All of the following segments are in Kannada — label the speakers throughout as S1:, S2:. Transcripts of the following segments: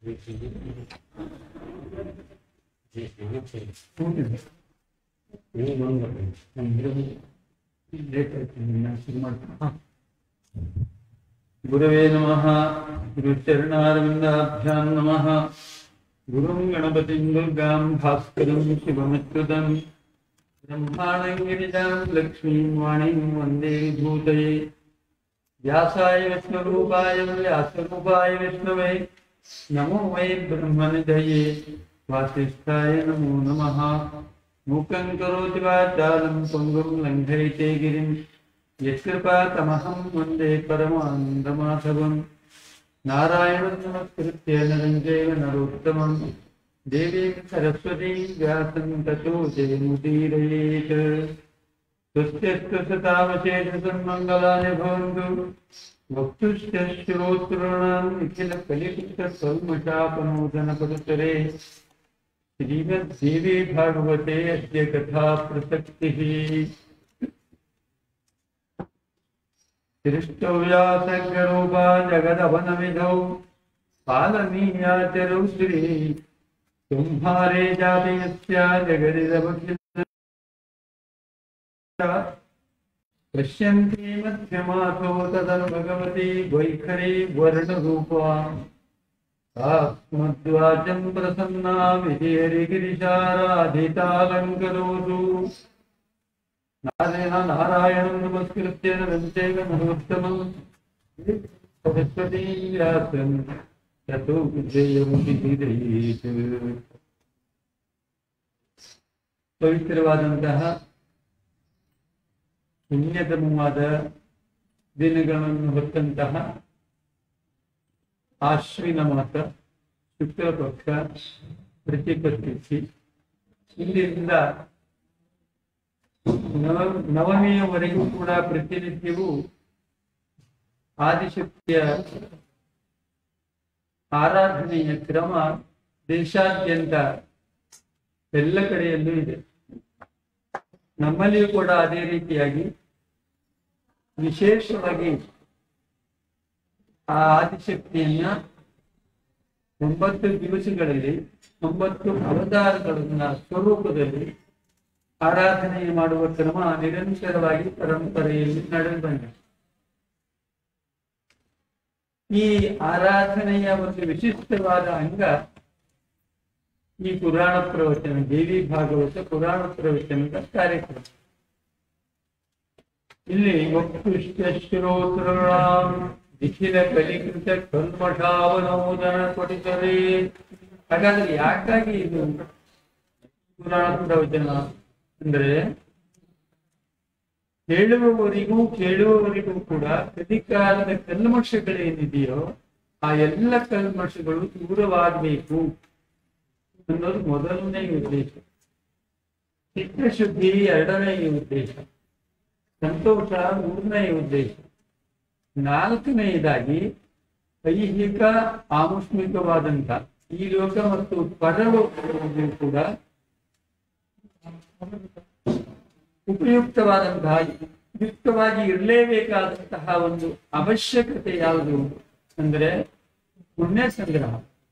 S1: ಗುರವೇ ನಮಃ ಗುರುಚರಣಾರವಿಂದಾಭ್ಯಾಂ ನಮಃ ಗುರುಂ ಗಣಪತಿಂ ದುರ್ಗಾಂ ಭಾಸ್ಕರಂ ಶಿವಮಿತ್ಯುದಂ ಬ್ರಹ್ಮಾಣಂ ಗಿರಿಜಾಂ ಲಕ್ಷ್ಮೀಂ ವಾಣಿಂ ವಂದೇ ಭೂತಯೇ ವ್ಯಾಸಾಯ ವಿಷ್ಣುರೂಪಾಯ ವ್ಯಾಸರೂಪಾಯ ವಿಷ್ಣುವೇ ನಮೋ ವೈ ಬ್ರಹ್ಮನಿಧಯೇ ವಾಸಿಷ್ಠಾಯ ನಮೋ ನಮಃ ಮೂಕಂ ಕರೋತಿ ವಾಚಾಲಂ ಪುಂಗುಂ ಲಂಘಯತೆ ಗಿರಿಂ ಯತ್ಕೃಪಾತಮಹಂ ವಂದೇ ಪರಮಾನಂದಮಾಧವಂ ನಾರಾಯಣಂ ನಮಸ್ಕೃತ್ಯ ನರಂ ಚೈವ ನರೋತ್ತಮಂ ದೇವೀಂ ಸರಸ್ವತೀಂ ವ್ಯಾಸಂ ತतो ಜಯಮುದೀರಯೇತ್ स्वस्त्यस्तु सतावशेषसन्मङ्गलानि भवन्तु वक्तुश्च श्रोतॄणाम् निखिलकलिपुत्रकल्मषापनोदनपदुतरे श्रीमद्देवी भागवते अद्य कथा प्रसक्तिः सृष्टव्यासज्ञरूपा जगदवनविधौ पालनीया च रौद्री संहारे जाति यस्या जगदिदवक्षि पश्यन्ति मध्यमाथो तदनु भगवती वैखरी वर्णरूपा आत्मद्वाचं प्रसन्ना विधिहरिगिरिशाराधितालङ्करोतु नारायण नारायणं नमस्कृत्य नरञ्चैव नरोत्तमम् सरस्वती व्यासं ततो विजयमुदिरेत् ಪವಿತ್ರವಾದಂತಹ ಪುಣ್ಯತಮವಾದ ದಿನಗಳನ್ನು ಹೊತ್ತಂತಹ ಆಶ್ವಿನ ಮಾಸ ಶುಕ್ಲ ಪಕ್ಷ ಪ್ರತಿಪತ್ತಿಸಿ ಇಲ್ಲಿಂದ ನವ ನವಮಿಯವರೆಗೂ ಕೂಡ ಪ್ರತಿನಿತ್ಯವೂ ಆದಿಶಕ್ತಿಯ ಆರಾಧನೆಯ ಕ್ರಮ ದೇಶಾದ್ಯಂತ ಎಲ್ಲ ಕಡೆಯಲ್ಲೂ ಇದೆ ನಮ್ಮಲ್ಲಿಯೂ ಕೂಡ ಅದೇ ರೀತಿಯಾಗಿ ವಿಶೇಷವಾಗಿ ಆ ಆದಿಶಕ್ತಿಯನ್ನ ಒಂಬತ್ತು ದಿವಸಗಳಲ್ಲಿ ಒಂಬತ್ತು ಅವತಾರಗಳನ್ನ ಸ್ವರೂಪದಲ್ಲಿ ಆರಾಧನೆ ಮಾಡುವ ಕ್ರಮ ನಿರಂತರವಾಗಿ ಪರಂಪರೆಯಲ್ಲಿ ನಡೆದು ಬಂದಿದೆ ಈ ಆರಾಧನೆಯ ಒಂದು ವಿಶಿಷ್ಟವಾದ ಅಂಗ ಈ ಪುರಾಣ ಪ್ರವಚನ ದೇವಿ ಭಾಗವತ ಪುರಾಣ ಪ್ರವಚನದ ಕಾರ್ಯಕ್ರಮ ಇಲ್ಲಿ ವಕ್ತುಶ್ರೋತೃಣಾಂ ನಿಖಿಲ ಕಲಿಕೃತ ಕಲ್ಮಷಾವನೋದನ ಕೊಡಿಸರೆ ಹಾಗಾದ್ರೆ ಯಾಕಾಗಿ ಇದು ಪುರಾಣ ಪ್ರವಚನ ಅಂದ್ರೆ ಹೇಳುವವರಿಗೂ ಕೇಳುವವರಿಗೂ ಕೂಡ ಕಲಿಕಾಲದ ಕಲ್ಮಷಗಳೇನಿದೆಯೋ ಆ ಎಲ್ಲ ಕಲ್ಮಷಗಳು ದೂರವಾಗಬೇಕು ಅನ್ನೋದು ಮೊದಲನೇ ಉದ್ದೇಶ ಚಿತ್ತಶುದ್ಧಿ ಎರಡನೇ ಉದ್ದೇಶ ಸಂತೋಷ ಮೂರನೇ ಉದ್ದೇಶ ನಾಲ್ಕನೆಯದಾಗಿ ಐಹಿಕ ಆಮುಷ್ಮಿಕವಾದಂತ ಈ ಲೋಕ ಮತ್ತು ಪರಲೋಕಗಳಿಗೂ ಕೂಡ ಉಪಯುಕ್ತವಾದಂತಹ ಯುಕ್ತವಾಗಿ ಇರಲೇಬೇಕಾದಂತಹ ಒಂದು ಅವಶ್ಯಕತೆ ಯಾವುದು ಅಂದ್ರೆ ಪುಣ್ಯ ಸಂಗ್ರಹ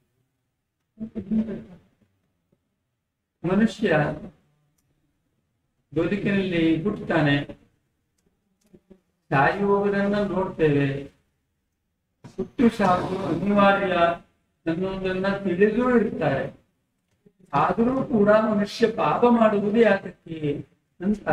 S1: ಮನುಷ್ಯ ಬದುಕಿನಲ್ಲಿ ಹುಟ್ಟುತ್ತಾನೆ ಸಾಯುವವರನ್ನ ನೋಡ್ತೇವೆ ಹುಟ್ಟು ಸಾಕು ಅನಿವಾರ್ಯ ಅನ್ನೋದನ್ನ ತಿಳಿದು ಇರ್ತಾರೆ ಆದರೂ ಕೂಡ ಮನುಷ್ಯ ಪಾಪ ಮಾಡುವುದು ಯಾತಕ್ಕೆ ಅಂತ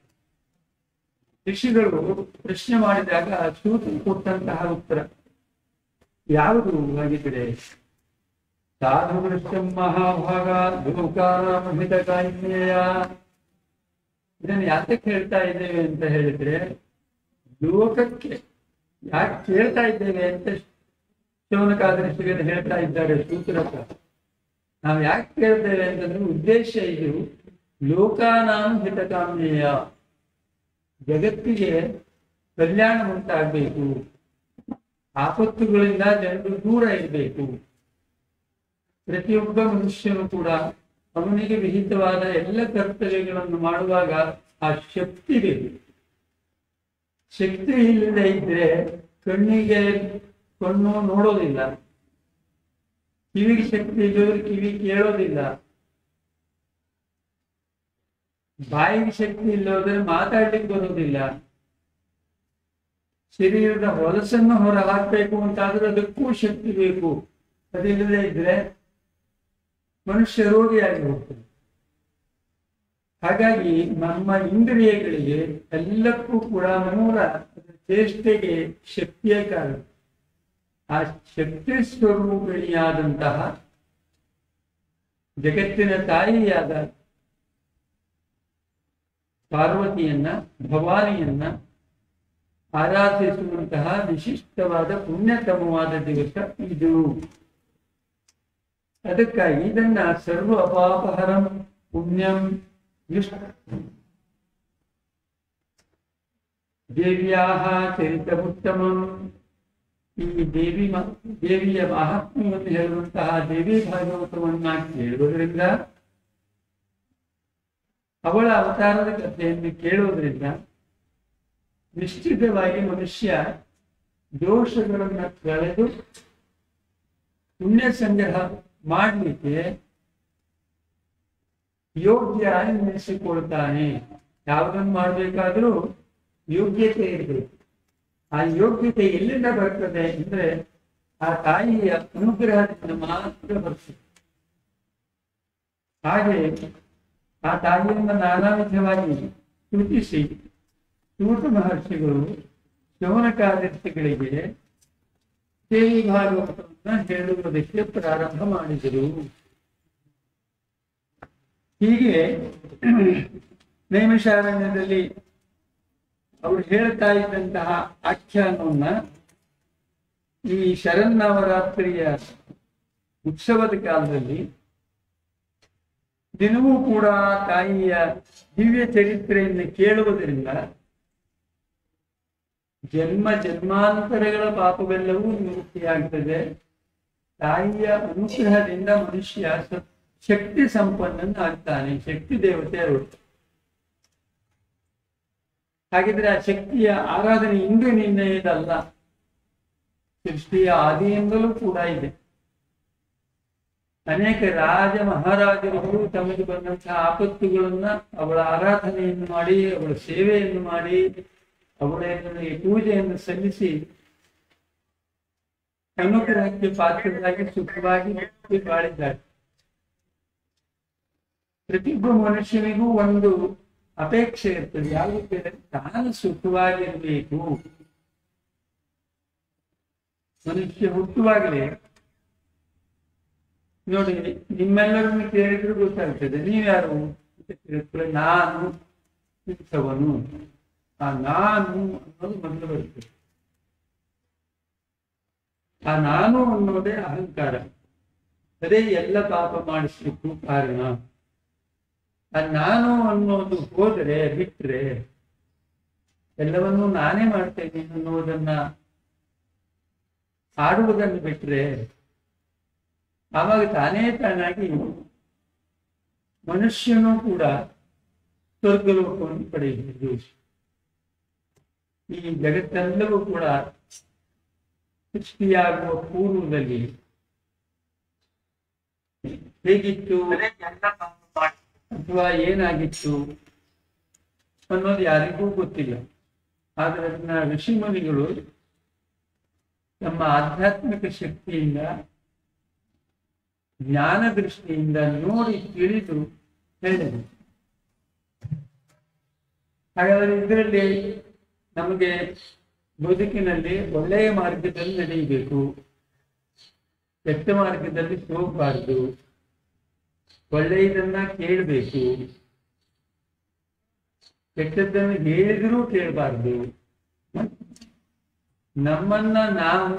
S1: ಋಷಿಗಳು ಪ್ರಶ್ನೆ ಮಾಡಿದಾಗ ಸೂತ್ರ ಕೊಟ್ಟಂತಹ ಉತ್ತರ ಯಾವುದು ಹಾಗಿದ್ರೆ ಸಾಧು ವೃಕ್ಷಂ ಮಹಾಭಾಗ ಲೋಕಾರಾಮಹಿತ ಕಾಯ್ಮೆಯ ಇದನ್ನು ಯಾತಕ್ಕೆ ಹೇಳ್ತಾ ಇದ್ದೇವೆ ಅಂತ ಹೇಳಿದ್ರೆ ಲೋಕಕ್ಕೆ ಯಾಕೆ ಕೇಳ್ತಾ ಇದ್ದೇವೆ ಅಂತ ಶೌನಕಾದರ್ಶಿಗಳು ಹೇಳ್ತಾ ಇದ್ದಾರೆ ಸೂತ್ರಕ ನಾವು ಯಾಕೆ ಕೇಳ್ತೇವೆ ಅಂತಂದ್ರೆ ಉದ್ದೇಶ ಇದು ಲೋಕಾನಾಂ ಹಿತಕಾಮ್ಯಯ ಜಗತ್ತಿಗೆ ಕಲ್ಯಾಣ ಉಂಟಾಗಬೇಕು ಆಪತ್ತುಗಳಿಂದ ಜನರು ದೂರ ಇರಬೇಕು ಪ್ರತಿಯೊಬ್ಬ ಮನುಷ್ಯನು ಕೂಡ ಅವನಿಗೆ ವಿಹಿತವಾದ ಎಲ್ಲ ಕರ್ತವ್ಯಗಳನ್ನು ಮಾಡುವಾಗ ಆ ಶಕ್ತಿ ಬೇಕು ಶಕ್ತಿ ಇಲ್ಲದೆ ಇದ್ರೆ ಕಣ್ಣಿಗೆ ಕಣ್ಣು ನೋಡೋದಿಲ್ಲ ಕಿವಿಗೆ ಶಕ್ತಿ ಇಲ್ಲದ್ರೆ ಕಿವಿ ಕೇಳೋದಿಲ್ಲ ಬಾಯಿಗೆ ಶಕ್ತಿ ಇಲ್ಲೋದ್ರೆ ಮಾತಾಡ್ಲಿಕ್ಕೆ ಬರೋದಿಲ್ಲ ಶರೀರದ ಹೊಲಸನ್ನು ಹೊರ ಹಾಕ್ಬೇಕು ಅಂತಾದ್ರೆ ಅದಕ್ಕೂ ಶಕ್ತಿ ಬೇಕು ಅದಿಲ್ಲದೆ ಇದ್ರೆ ಮನುಷ್ಯ ರೋಗಿಯಾಗಿ ಹೋಗ್ತಾನೆ ಹಾಗಾಗಿ ನಮ್ಮ ಇಂದ್ರಿಯಗಳಿಗೆ ಎಲ್ಲಕ್ಕೂ ಕೂಡ ಮೂಲ ಅದರ ಚೇಷ್ಟೆಗೆ ಶಕ್ತಿಯ ಕಾರಣ ಆ ಶಕ್ತಿ ಸ್ವರೂಪಿಣಿಯಾದಂತಹ ಜಗತ್ತಿನ ತಾಯಿಯಾದ ಪಾರ್ವತಿಯನ್ನ ಭವಾನಿಯನ್ನ ಆರಾಧಿಸುವಂತಹ ವಿಶಿಷ್ಟವಾದ ಪುಣ್ಯತಮವಾದ ದಿವಸ ಇದು ಅದಕ್ಕಾಗಿ ಇದನ್ನ ಸರ್ವ ಅಪಾಪಹರಂ ಪುಣ್ಯಂ ವಿಷ್ಣು ದೇವಿಯಾ ಚರಿತಮುತ್ತಮಂ ಈ ದೇವಿ ಮ- ದೇವಿಯ ಮಹಾತ್ಮ್ಯವನ್ನು ಹೇಳುವಂತಹ ದೇವಿ ಭಾಗವತವನ್ನ ಕೇಳುವುದರಿಂದ ಅವಳ ಅವತಾರದ ಕಥೆಯನ್ನು ಕೇಳುವುದರಿಂದ ನಿಶ್ಚಿತವಾಗಿ ಮನುಷ್ಯ ದೋಷಗಳನ್ನ ಕಳೆದು ಪುಣ್ಯ ಸಂಗ್ರಹ ಮಾಡಲಿಕ್ಕೆ ಯೋಗ್ಯ ಎನಿಸಿಕೊಳ್ತಾನೆ ಯಾವುದನ್ನು ಮಾಡಬೇಕಾದ್ರೂ ಯೋಗ್ಯತೆ ಇರಬೇಕು ಆ ಯೋಗ್ಯತೆ ಎಲ್ಲಿಂದ ಬರ್ತದೆ ಅಂದ್ರೆ ಆ ತಾಯಿಯ ಅನುಗ್ರಹದಿಂದ ಮಾತ್ರ ಬರ್ತದೆ ಹಾಗೆ ಆ ತಾಯಿಯನ್ನು ನಾನಾ ವಿಧವಾಗಿ ಸ್ತುತಿಸಿ ಸೂತ ಮಹರ್ಷಿಗಳು ಶೌನಕಾದರ್ಶಿಗಳಿಗೆ ದೇವಿ ಭಾಗವತವನ್ನ ಹೇಳುವುದಕ್ಕೆ ಪ್ರಾರಂಭ ಮಾಡಿದರು ಹೀಗೆ ನೈಮಿಷಾರಣ್ಯದಲ್ಲಿ ಅವರು ಹೇಳ್ತಾ ಇದ್ದಂತಹ ಆಖ್ಯಾನವನ್ನ ಈ ಶರನ್ನವರಾತ್ರಿಯ ಉತ್ಸವದ ಕಾಲದಲ್ಲಿ ದಿನವೂ ಕೂಡ ತಾಯಿಯ ದಿವ್ಯ ಚರಿತ್ರೆಯನ್ನು ಕೇಳುವುದರಿಂದ ಜನ್ಮ ಜನ್ಮಾಂತರಗಳ ಪಾಪವೆಲ್ಲವೂ ನಿವೃತ್ತಿಯಾಗ್ತದೆ ತಾಯಿಯ ಅನುಗ್ರಹದಿಂದ ಮನುಷ್ಯ ಸ- ಶಕ್ತಿ ಸಂಪನ್ನನಾಗ್ತಾನೆ ಶಕ್ತಿ ದೇವತೆ ಅವರು ಹಾಗಿದ್ರೆ ಆ ಶಕ್ತಿಯ ಆರಾಧನೆ ಇಂದು ನಿನ್ನೆಯದಲ್ಲ ಸೃಷ್ಟಿಯ ಆದಿಯಿಂದಲೂ ಕೂಡ ಇದೆ ಅನೇಕ ರಾಜ ಮಹಾರಾಜರುಗಳು ತಮಗೆ ಬಂದಂತಹ ಆಪತ್ತುಗಳನ್ನ ಅವಳ ಆರಾಧನೆಯನ್ನು ಮಾಡಿ ಅವಳ ಸೇವೆಯನ್ನು ಮಾಡಿ ಅವಳನ್ನು ಪೂಜೆಯನ್ನು ಸಲ್ಲಿಸಿ ಅನುಗ್ರಹಕ್ಕೆ ಪಾತ್ರರಾಗಿ ಸುಖವಾಗಿ ಬದುಕಿ ಬಾಳಿದ್ದಾರೆ ಪ್ರತಿಯೊಬ್ಬ ಮನುಷ್ಯನಿಗೂ ಒಂದು ಅಪೇಕ್ಷೆ ಇರ್ತದೆ ಯಾವುದಕ್ಕೆ ತಾನು ಸುಖವಾಗಿರ್ಬೇಕು ಮನುಷ್ಯ ಹುಟ್ಟುವಾಗಲೇ ನೋಡಿ ನಿಮ್ಮೆಲ್ಲರನ್ನು ಕೇಳಿದ್ರು ಗೊತ್ತಾಗ್ತದೆ ನೀವ್ಯಾರು ಅಂತ ಕೇಳಿದ್ರೆ ನಾನು ಇಂಥವನು ಆ ನಾನು ಅನ್ನೋದು ಮೊದಲು ಬರ್ತದೆ ಆ ನಾನು ಅನ್ನೋದೇ ಅಹಂಕಾರ ಅದೇ ಎಲ್ಲ ಪಾಪ ಮಾಡಿಸ್ಲಿಕ್ಕೂ ಕಾರಣ ಆ ನಾನು ಅನ್ನೋದು ಹೋದರೆ ಬಿಟ್ರೆ ಎಲ್ಲವನ್ನೂ ನಾನೇ ಮಾಡ್ತೇನೆ ಅನ್ನೋದನ್ನ ಆಡುವುದನ್ನು ಬಿಟ್ರೆ ಆವಾಗ ತಾನೇ ತಾನಾಗಿ ಮನುಷ್ಯನೂ ಕೂಡ ಸ್ವರ್ಗಲೋಕವನ್ನು ಪಡೆಯಬಹುದು ಈ ಜಗತ್ತೆಲ್ಲವೂ ಕೂಡ ಸೃಷ್ಟಿಯಾಗುವ ಪೂರ್ವದಲ್ಲಿ ಹೇಗಿತ್ತು ಅಥವಾ ಏನಾಗಿತ್ತು ಅನ್ನೋದು ಯಾರಿಗೂ ಗೊತ್ತಿಲ್ಲ ಆದ್ರೆ ಅದನ್ನ ಋಷಿಮುನಿಗಳು ತಮ್ಮ ಆಧ್ಯಾತ್ಮಿಕ ಶಕ್ತಿಯಿಂದ ಜ್ಞಾನ ದೃಷ್ಟಿಯಿಂದ ನೋಡಿ ತಿಳಿದು ಹೇಳಿದರು ಹಾಗಾದ್ರೆ ಇದರಲ್ಲಿ ನಮಗೆ ಬದುಕಿನಲ್ಲಿ ಒಳ್ಳೆಯ ಮಾರ್ಗದಲ್ಲಿ ನಡೆಯಬೇಕು ಕೆಟ್ಟ ಮಾರ್ಗದಲ್ಲಿ ಹೋಗಬಾರ್ದು ಒಳ್ಳೆಯದನ್ನ ಕೇಳಬೇಕು ಕೆಟ್ಟದ್ದನ್ನು ಹೇಳಿದ್ರೂ ಕೇಳಬಾರ್ದು ನಮ್ಮನ್ನ ನಾವು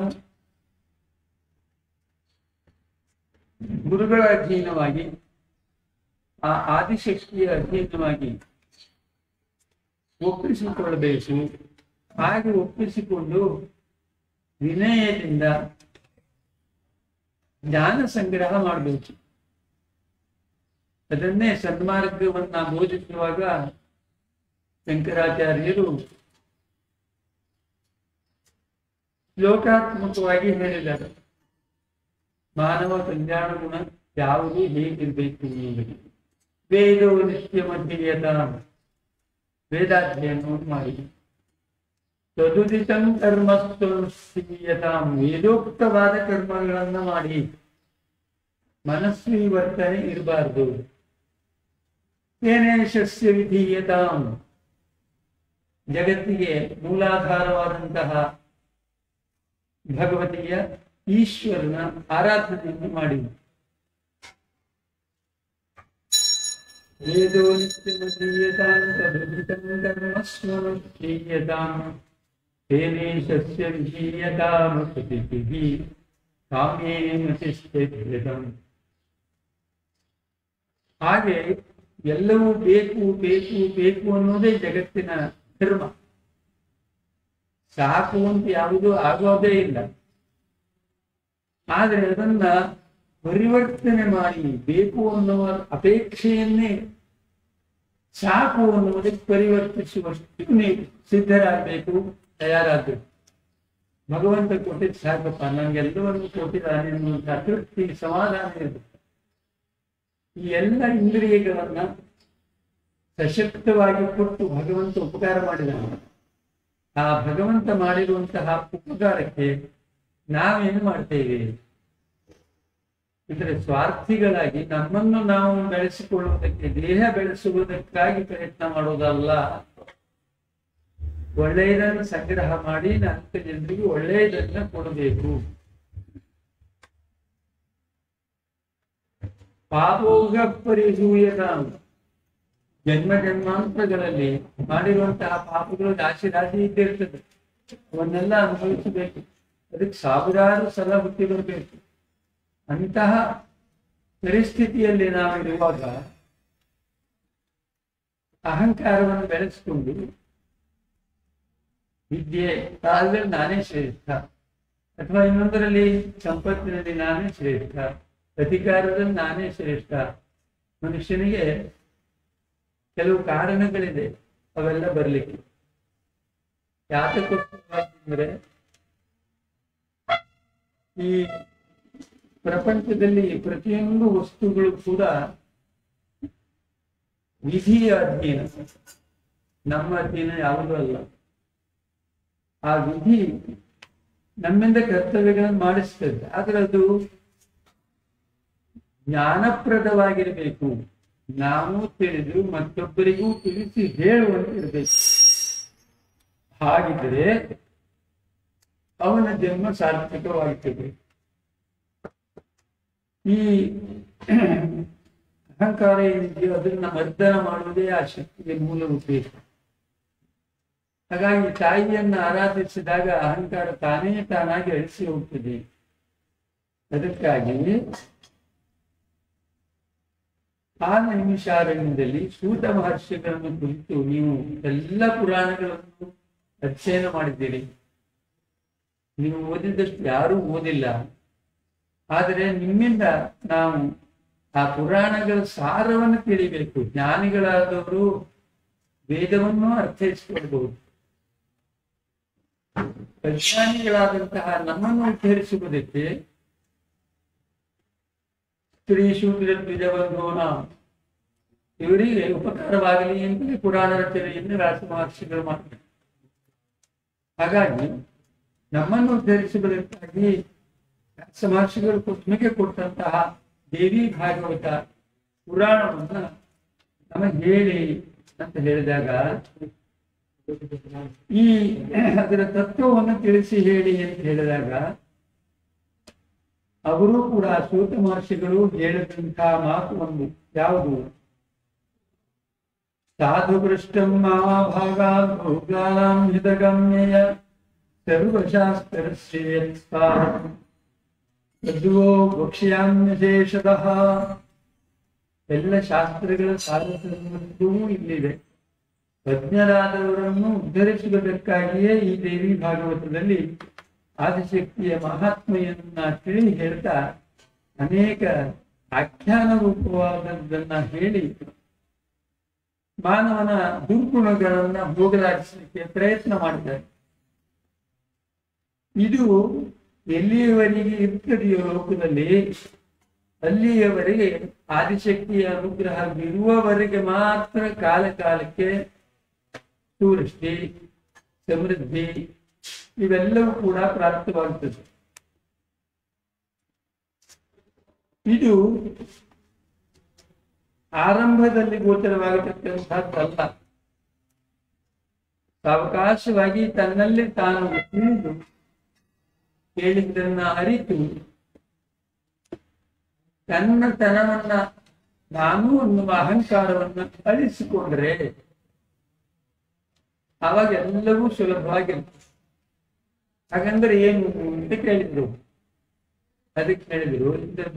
S1: ಗುರುಗಳ ಅಧೀನವಾಗಿ ಆ ಆದಿಶಕ್ತಿಯ ಅಧೀನವಾಗಿ ಒಪ್ಪಿಸಿಕೊಳ್ಳಬೇಕು ಹಾಗೆ ಒಪ್ಪಿಸಿಕೊಂಡು ವಿನಯದಿಂದ ಜ್ಞಾನ ಸಂಗ್ರಹ ಮಾಡಬೇಕು ಅದನ್ನೇ ಸನ್ಮಾರ್ಗವನ್ನ ಬೋಧಿಸುವಾಗ ಶಂಕರಾಚಾರ್ಯರು ಶ್ಲೋಕಾತ್ಮಕವಾಗಿ ಹೇಳಿದ್ದಾರೆ ಮಾನವ ಕಲ್ಯಾಣ ಗುಣ ಯಾವುದು ಹೇಗಿರ್ಬೇಕು ಅನ್ನೋದಕ್ಕೆ ವೇದವು ನಿತ್ಯ ಮಧ್ಯದ ವೇದಾಧ್ಯಯನ ಮಾಡಿ ತದುದಿತಂ ಕರ್ಮಸ್ತುಯತಾಂ ವೇದೋಕ್ತವಾದ ಕರ್ಮಗಳನ್ನ ಮಾಡಿ ಮನಸ್ಸು ವರ್ತನೆ ಇರಬಾರ್ದು ಏನೇ ಶಸ್ಯ ವಿಧೀಯತಾಂ ಜಗತ್ತಿಗೆ ಮೂಲಾಧಾರವಾದಂತಹ ಭಗವತಿಯ ಈಶ್ವರನ ಆರಾಧನೆಯನ್ನು ಮಾಡಿ ವೇದೋ ನಿತ್ಯಮಧೀಯತಾಂ ತದುದಿತಂ ಕರ್ಮಸ್ಮನುಷ್ಠೀಯತಾಂ ತೇನೇ ಶಸ್ಯ ವಿಧೀಯತಾಂ ಪ್ರತಿಭಿಃ ಕಾಮೇನ ಶಿಷ್ಟಂ ಹಾಗೆ ಎಲ್ಲವೂ ಬೇಕು ಬೇಕು ಬೇಕು ಅನ್ನೋದೇ ಜಗತ್ತಿನ ಧರ್ಮ ಸಾಕು ಅಂತ ಯಾವುದೂ ಆಗೋದೇ ಇಲ್ಲ ಆದ್ರೆ ಅದನ್ನ ಪರಿವರ್ತನೆ ಮಾಡಿ ಬೇಕು ಅನ್ನುವ ಅಪೇಕ್ಷೆಯನ್ನೇ ಸಾಕು ಅನ್ನುವುದಕ್ಕೆ ಪರಿವರ್ತಿಸುವಷ್ಟು ನೀವು ಸಿದ್ಧರಾಗಬೇಕು ತಯಾರಾಗಬೇಕು ಭಗವಂತ ಕೊಟ್ಟಿದ್ದು ಸಾಕಪ್ಪ ನನಗೆಲ್ಲವನ್ನು ಕೊಟ್ಟಿದ್ದಾನೆ ಅನ್ನುವಂಥ ತೃಪ್ತಿ ಸಮಾಧಾನ ಇರುತ್ತೆ ಈ ಎಲ್ಲ ಇಂದ್ರಿಯಗಳನ್ನ ಸಶಕ್ತವಾಗಿ ಕೊಟ್ಟು ಭಗವಂತ ಉಪಕಾರ ಮಾಡಿದ್ದಾನೆ ಆ ಭಗವಂತ ಮಾಡಿರುವಂತಹ ಉಪಕಾರಕ್ಕೆ ನಾವೇನು ಮಾಡ್ತೇವೆ ಅಂದ್ರೆ ಸ್ವಾರ್ಥಿಗಳಾಗಿ ನಮ್ಮನ್ನು ನಾವು ಬೆಳೆಸಿಕೊಳ್ಳುವುದಕ್ಕೆ ದೇಹ ಬೆಳೆಸುವುದಕ್ಕಾಗಿ ಪ್ರಯತ್ನ ಮಾಡೋದಲ್ಲ ಒಳ್ಳೆಯದನ್ನು ಸಂಗ್ರಹ ಮಾಡಿ ನಾಲ್ಕು ಜನರಿಗೆ ಒಳ್ಳೆಯದನ್ನ ಕೊಡಬೇಕು ಪಾಪೋಗ ಪರಿಸೂಯತ ಜನ್ಮ ಜನ್ಮಾಂತರಗಳಲ್ಲಿ ಮಾಡಿರುವಂತಹ ಪಾಪಗಳು ರಾಶಿ ರಾಶಿ ಇದ್ದಿರ್ತದೆ ಅವನ್ನೆಲ್ಲ ಅನುಭವಿಸಬೇಕು ಅದಕ್ಕೆ ಸಾವಿರಾರು ಸಲ ಹುಟ್ಟಿ ಬರಬೇಕು ಅಂತಹ ಪರಿಸ್ಥಿತಿಯಲ್ಲಿ ನಾವು ಇರುವಾಗ ಅಹಂಕಾರವನ್ನು ಬೆಳೆಸಿಕೊಂಡು ವಿದ್ಯೆ ಕಾಲದಲ್ಲಿ ನಾನೇ ಶ್ರೇಷ್ಠ ಅಥವಾ ಇನ್ನೊಂದರಲ್ಲಿ ಸಂಪತ್ತಿನಲ್ಲಿ ನಾನೇ ಶ್ರೇಷ್ಠ ಅಧಿಕಾರದಲ್ಲಿ ನಾನೇ ಶ್ರೇಷ್ಠ ಮನುಷ್ಯನಿಗೆ ಕೆಲವು ಕಾರಣಗಳಿದೆ ಅವೆಲ್ಲ ಬರ್ಲಿಕ್ಕೆ ಯಾತಕ್ಕೋಸ್ಕರ ಈ ಪ್ರಪಂಚದಲ್ಲಿ ಪ್ರತಿಯೊಂದು ವಸ್ತುಗಳು ಕೂಡ ವಿಧಿಯ ಅಧೀನ ನಮ್ಮ ಅಧೀನ ಯಾವುದೂ ಅಲ್ಲ ಆ ವಿಧಿ ನಮ್ಮಿಂದ ಕರ್ತವ್ಯಗಳನ್ನು ಮಾಡಿಸ್ತದೆ ಆದ್ರೆ ಅದು ಜ್ಞಾನಪ್ರದವಾಗಿರಬೇಕು ನಾವು ತಿಳಿದು ಮತ್ತೊಬ್ಬರಿಗೂ ತಿಳಿಸಿ ಹೇಳುವಂತಿರಬೇಕು ಹಾಗಿದ್ರೆ ಅವನ ಜನ್ಮ ಸಾರ್ಥಕವಾಗುತ್ತದೆ ಈ ಅಹಂಕಾರ ಏನಿದೆಯೋ ಅದನ್ನ ಮರ್ದನ ಮಾಡುವುದೇ ಆ ಶಕ್ತಿಗೆ ಮೂಲ ಉದ್ದೇಶ ಹಾಗಾಗಿ ತಾಯಿಯನ್ನ ಆರಾಧಿಸಿದಾಗ ಅಹಂಕಾರ ತಾನೇ ತಾನಾಗಿ ಅಳಿಸಿ ಹೋಗ್ತದೆ ಅದಕ್ಕಾಗಿ ಆ ನೈಮಿಷಾರಣ್ಯದಲ್ಲಿ ಸೂತ ಮಹರ್ಷಿಗಳನ್ನು ಕುರಿತು ನೀವು ಎಲ್ಲ ಪುರಾಣಗಳನ್ನು ಅಧ್ಯಯನ ಮಾಡಿದ್ದೀರಿ ನೀವು ಓದಿದಷ್ಟು ಯಾರೂ ಓದಿಲ್ಲ ಆದರೆ ನಿಮ್ಮಿಂದ ನಾವು ಆ ಪುರಾಣಗಳ ಸಾರವನ್ನು ತಿಳಿಬೇಕು ಜ್ಞಾನಿಗಳಾದವರು ವೇದವನ್ನು ಅರ್ಥೈಸಿಕೊಳ್ಬಹುದು ಅಜ್ಞಾನಿಗಳಾದಂತಹ ನಮ್ಮನ್ನು ಉದ್ಧರಿಸುವುದಕ್ಕೆ ಸ್ತ್ರೀ ಶೂದ್ರ ದ್ವಿಜಬಂಧೋನ ಇವರಿಗೆ ಉಪಕಾರವಾಗಲಿ ಅಂತಲೇ ಪುರಾಣ ರಚನೆಯನ್ನು ವ್ಯಾಸ ಮಹರ್ಷಿಗಳು ಮಾಡ್ತಾರೆ ಹಾಗಾಗಿ ನಮ್ಮನ್ನು ಉದ್ಧರಿಸುವುದಕ್ಕಾಗಿ ವ್ಯಾಸ ಮಹರ್ಷಿಗಳು ನಮಗೆ ಕೊಟ್ಟಂತಹ ದೇವಿ ಭಾಗವತ ಪುರಾಣವನ್ನ ನಮಗೆ ಹೇಳಿ ಅಂತ ಹೇಳಿದಾಗ ಈ ಅದರ ತತ್ವವನ್ನು ತಿಳಿಸಿ ಹೇಳಿ ಅಂತ ಹೇಳಿದಾಗ ಅವರು ಕೂಡ ಸೂತ ಮಹರ್ಷಿಗಳು ಹೇಳಿದಂತಹ ಮಾತು ಒಂದು ಯಾವುದು ಸಾಧು ಪೃಷ್ಟಂ ಮಹಾಭಾಗಾತ್ ಭೋಗಾನಾಂ ಹಿತಗಮ್ಯಯ ಸರ್ವಶಾಸ್ತ್ರ ತದ್ವೋ ವಕ್ಷ್ಯಾಮ್ಯಶೇಷತಃ ಎಲ್ಲ ಶಾಸ್ತ್ರಗಳ ಸಾರಸತ್ವವೂ ಇಲ್ಲಿದೆ ತಜ್ಞರಾದವರನ್ನು ಉದ್ಧರಿಸುವುದಕ್ಕಾಗಿಯೇ ಈ ದೇವಿ ಭಾಗವತದಲ್ಲಿ ಆದಿಶಕ್ತಿಯ ಮಹಾತ್ಮೆಯನ್ನ ತಿಳಿ ಹೇಳ್ತಾ ಅನೇಕ ಆಖ್ಯಾನ ರೂಪವಾದದ್ದನ್ನ ಹೇಳಿ ಮಾನವನ ದುರ್ಗುಣಗಳನ್ನ ಹೋಗಲಾಡಿಸಲಿಕ್ಕೆ ಪ್ರಯತ್ನ ಮಾಡಿದ್ದಾರೆ ಇದು ಎಲ್ಲಿಯವರೆಗೆ ಇರ್ತದೆಯೋ ಲೋಕದಲ್ಲಿ ಅಲ್ಲಿಯವರೆಗೆ ಆದಿಶಕ್ತಿಯ ಅನುಗ್ರಹ ಇರುವವರೆಗೆ ಮಾತ್ರ ಕಾಲ ಕಾಲಕ್ಕೆ ಟೂರಿಸ್ಟಿ ಸಮೃದ್ಧಿ ಇವೆಲ್ಲವೂ ಕೂಡ ಪ್ರಾಪ್ತವಾಗುತ್ತದೆ ಇದು ಆರಂಭದಲ್ಲಿ ಗೋಚರವಾಗತಕ್ಕಂಥದ್ದಲ್ಲ ಸಾವಕಾಶವಾಗಿ ತನ್ನಲ್ಲಿ ತಾನು ತಿಳಿದು ಕೇಳಿದ್ದನ್ನ ಅರಿತು ತನ್ನ ತನವನ್ನ ನಾನು ಅನ್ನುವ ಅಹಂಕಾರವನ್ನ ಅಳಿಸಿಕೊಂಡ್ರೆ ಆವಾಗ ಎಲ್ಲವೂ ಸುಲಭವಾಗಿರ್ತದೆ ಹಾಗಂದ್ರೆ ಏನು ಅಂತ ಕೇಳಿದ್ರು ಅದಕ್ಕೆ ಹೇಳಿದ್ರು ಇದೊಬ್ಬ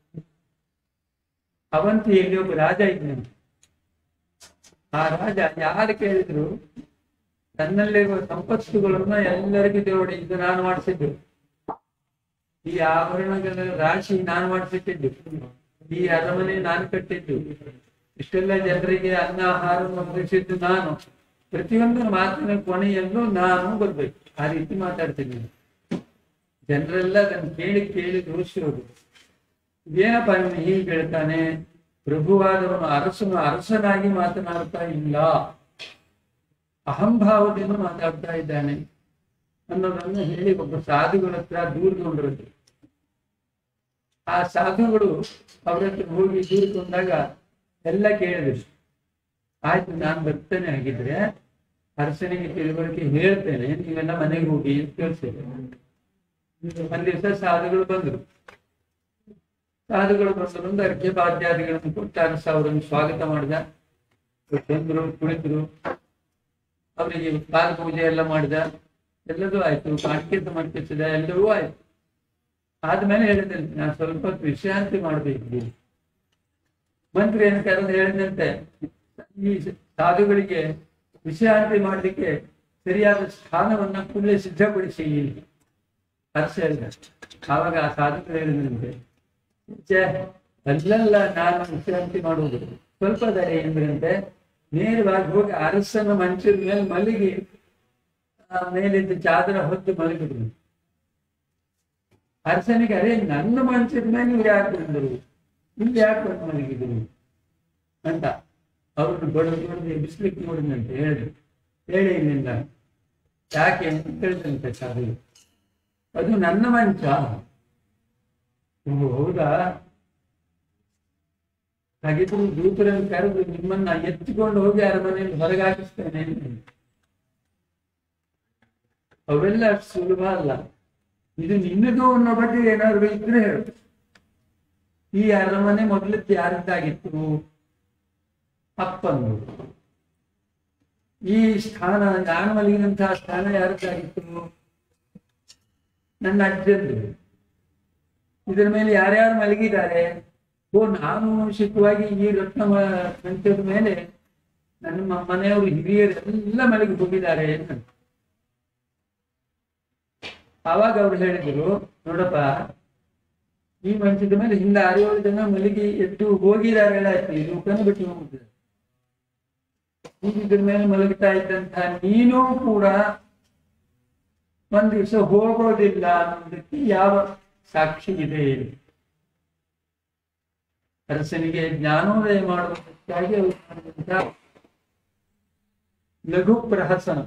S1: ಅವಂತಿಯಲ್ಲಿ ಒಬ್ಬ ರಾಜ ಇದ್ದಂತೆ ಆ ರಾಜ ಯಾರು ಕೇಳಿದ್ರು ತನ್ನಲ್ಲಿರುವ ಸಂಪತ್ತುಗಳನ್ನ ಎಲ್ಲರಿಗೂ ದೇವಡಿ ಇದು ನಾನು ಮಾಡಿಸಿದ್ದು ಈ ಆಭರಣಗಳ ರಾಶಿ ನಾನು ಮಾಡಿಸಿಟ್ಟಿದ್ದು ಈ ಅರಮನೆ ನಾನು ಕಟ್ಟಿದ್ದು ಇಷ್ಟೆಲ್ಲ ಜನರಿಗೆ ಅನ್ನ ಆಹಾರವನ್ನು ಒದಗಿಸಿದ್ದು ನಾನು ಪ್ರತಿಯೊಂದು ಮಾತಿನ ಕೊನೆಯಲ್ಲೂ ನಾನು ಬರ್ಬೇಕು ಆ ರೀತಿ ಮಾತಾಡ್ತೀನಿ ಜನರೆಲ್ಲ ಅದನ್ನು ಕೇಳಿ ಕೇಳಿ ದೋಷಿರೋದು ಏನಪ್ಪ ಇವನು ಹೀಗೆ ಹೇಳ್ತಾನೆ ಪ್ರಭುವಾದವನು ಅರಸನು ಅರಸನಾಗಿ ಮಾತನಾಡ್ತಾ ಇಲ್ಲ ಅಹಂಭಾವದಿಂದ ಮಾತಾಡ್ತಾ ಇದ್ದಾನೆ ಅನ್ನೋದನ್ನು ಹೇಳಿ ಒಬ್ಬ ಸಾಧುಗಳ ಹತ್ರ ದೂರ್ಕೊಂಡ್ರದ್ದು ಆ ಸಾಧುಗಳು ಅವ್ರ ಹತ್ರ ಹೋಗಿ ದೂರ್ಕೊಂಡಾಗ ಎಲ್ಲ ಕೇಳಿದ್ರು ಆಯ್ತು ನಾನು ಬರ್ತೇನೆ ಹಾಗಿದ್ರೆ ಅರಸನಿಗೆ ತಿಳುವಳಿಕೆ ಹೇಳ್ತೇನೆ ನೀವೆಲ್ಲ ಮನೆಗೆ ಹೋಗಿ ಅಂತ ಕೇಳಿಸಿದೆ ಒಂದ್ ದಿವಸ ಸಾಧುಗಳು ಬಂದ್ರು ಸಾಧುಗಳು ಬಂದು ಒಂದು ಅರ್ಘ್ಯ ಬಾಧ್ಯಾದಿಗಳನ್ನು ಕೊಟ್ಟು ಅರಸ ಅವರನ್ನು ಸ್ವಾಗತ ಮಾಡಿದ ಬಂದ್ರು ಕುಳಿತರು ಅವರಿಗೆ ಪಾದ ಪೂಜೆ ಎಲ್ಲ ಮಾಡಿದ ಎಲ್ಲದೂ ಆಯ್ತು ಕಾಣಿಕೆ ಸಮರ್ಪಿಸಿದ ಎಲ್ಲವೂ ಆಯ್ತು ಆದ್ಮೇಲೆ ಹೇಳಿದ್ದೇನೆ ನಾನು ಸ್ವಲ್ಪ ಹೊತ್ತು ವಿಶ್ರಾಂತಿ ಮಾಡಬೇಕು ಮಂತ್ರಿ ಏನು ಕರೆದು ಹೇಳಿದಂತೆ ಈ ಸಾಧುಗಳಿಗೆ ವಿಶ್ರಾಂತಿ ಮಾಡಲಿಕ್ಕೆ ಸರಿಯಾದ ಸ್ಥಾನವನ್ನ ಕೂಡಲೇ ಸಿದ್ಧಪಡಿಸಿ ಅರಸ ಹೇಳಿದ ಆವಾಗ ಆ ಸಾಧಕರು ಹೇಳಿದಂತೆ ಛೇ, ಅಲ್ಲಲ್ಲ ನಾನು ವಿಶ್ರಾಂತಿ ಮಾಡುವುದು ಸ್ವಲ್ಪ ದಯ ಎಂದ್ರಂತೆ ನೇರವಾಗಿ ಹೋಗಿ ಅರಸನ ಮಂಚದ ಮೇಲೆ ಮಲಗಿ ಆ ಮೇಲಿದ್ದ ಚಾದರ ಹೊತ್ತು ಮಲಗಿದ್ರು ಅರಸನಿಗೆ ಅರೆ ನನ್ನ ಮಂಚದ ಮೇಲೆ ಇವ್ರು ಯಾಕೆ ಬಂದರು ಇಲ್ಲಿ ಯಾಕೆ ಬಂದು ಮಲಗಿದ್ರು ಅಂತ ಅವ್ರನ್ನ ಬಡದು ಬಡದು ಎಬ್ಬಿಸ್ಲಿಕ್ಕೆ ನೋಡಿದಂತೆ ಹೇಳಿದ್ರು ಹೇಳಿ ಇಲ್ಲಿಂದ ಯಾಕೆ ಅಂತ ಕೇಳಿದಂತೆ ಸಾಧು ಅದು ನನ್ನ ಮಂಚ ಓ, ಹೌದಾ ಹಾಗಿದ್ರು ದೂತರನ್ನು ಕರೆದು ನಿಮ್ಮನ್ನ ಎತ್ತಿಕೊಂಡು ಹೋಗಿ ಅರಮನೆಯಲ್ಲಿ ಹೊರಗೆ ಹಾಕಿಸ್ತೇನೆ ಅಂತ. ಅವೆಲ್ಲ ಅಷ್ಟು ಸುಲಭ ಅಲ್ಲ ಇದು ನಿನ್ನದು ಅನ್ನೋ ಬಗ್ಗೆ ಏನಾದ್ರು ಇದ್ರೆ ಹೇಳು ಈ ಅರಮನೆ ಮೊದಲದ್ದು ಯಾರದ್ದಾಗಿತ್ತು ಅಪ್ಪಂದು ಈ ಸ್ಥಾನ ನಾನು ಮಲಗಿದಂತಹ ಸ್ಥಾನ ಯಾರದ್ದಾಗಿತ್ತು ನನ್ನ ಅಜ್ಜಂದು ಇದರ ಮೇಲೆ ಯಾರ್ಯಾರು ಮಲಗಿದ್ದಾರೆ ಓ ನಾನು ಶಿಖವಾಗಿ ಈ ರತ್ನ ಮ- ಮಂಚದ ಮೇಲೆ ನನ್ನ ಮ- ಮನೆಯವರು ಹಿರಿಯರು ಎಲ್ಲ ಮಲಗಿ ಹೋಗಿದ್ದಾರೆ ಅಂತ ಆವಾಗ ಅವ್ರು ಹೇಳಿದ್ರು ನೋಡಪ್ಪ ಈ ಮಂಚದ ಮೇಲೆ ಹಿಂದೆ ಆರು ಏಳು ಜನ ಮಲಗಿ ಎದ್ದು ಹೋಗಿದ್ದಾರೆ ಹೇಳಾಯ್ತು ಈ ಲೋಕನ ಬಿಟ್ಟು ಹೋಗ್ತಿದ್ದಾರೆ ಈಗ ಇದ್ರ ಮೇಲೆ ಮಲಗ್ತಾ ಇದ್ದಂತ ನೀನು ಕೂಡ ಒಂದ್ ದಿವಸ ಹೋಗೋದಿಲ್ಲ ಅನ್ನೋದಕ್ಕೆ ಯಾವ ಸಾಕ್ಷಿ ಇದೆ ಅರಸನಿಗೆ ಜ್ಞಾನೋದಯ ಮಾಡುವುದಕ್ಕಾಗಿ ಅವರು ಮಾಡಿದಂತ ಲಘು ಪ್ರಹಸನ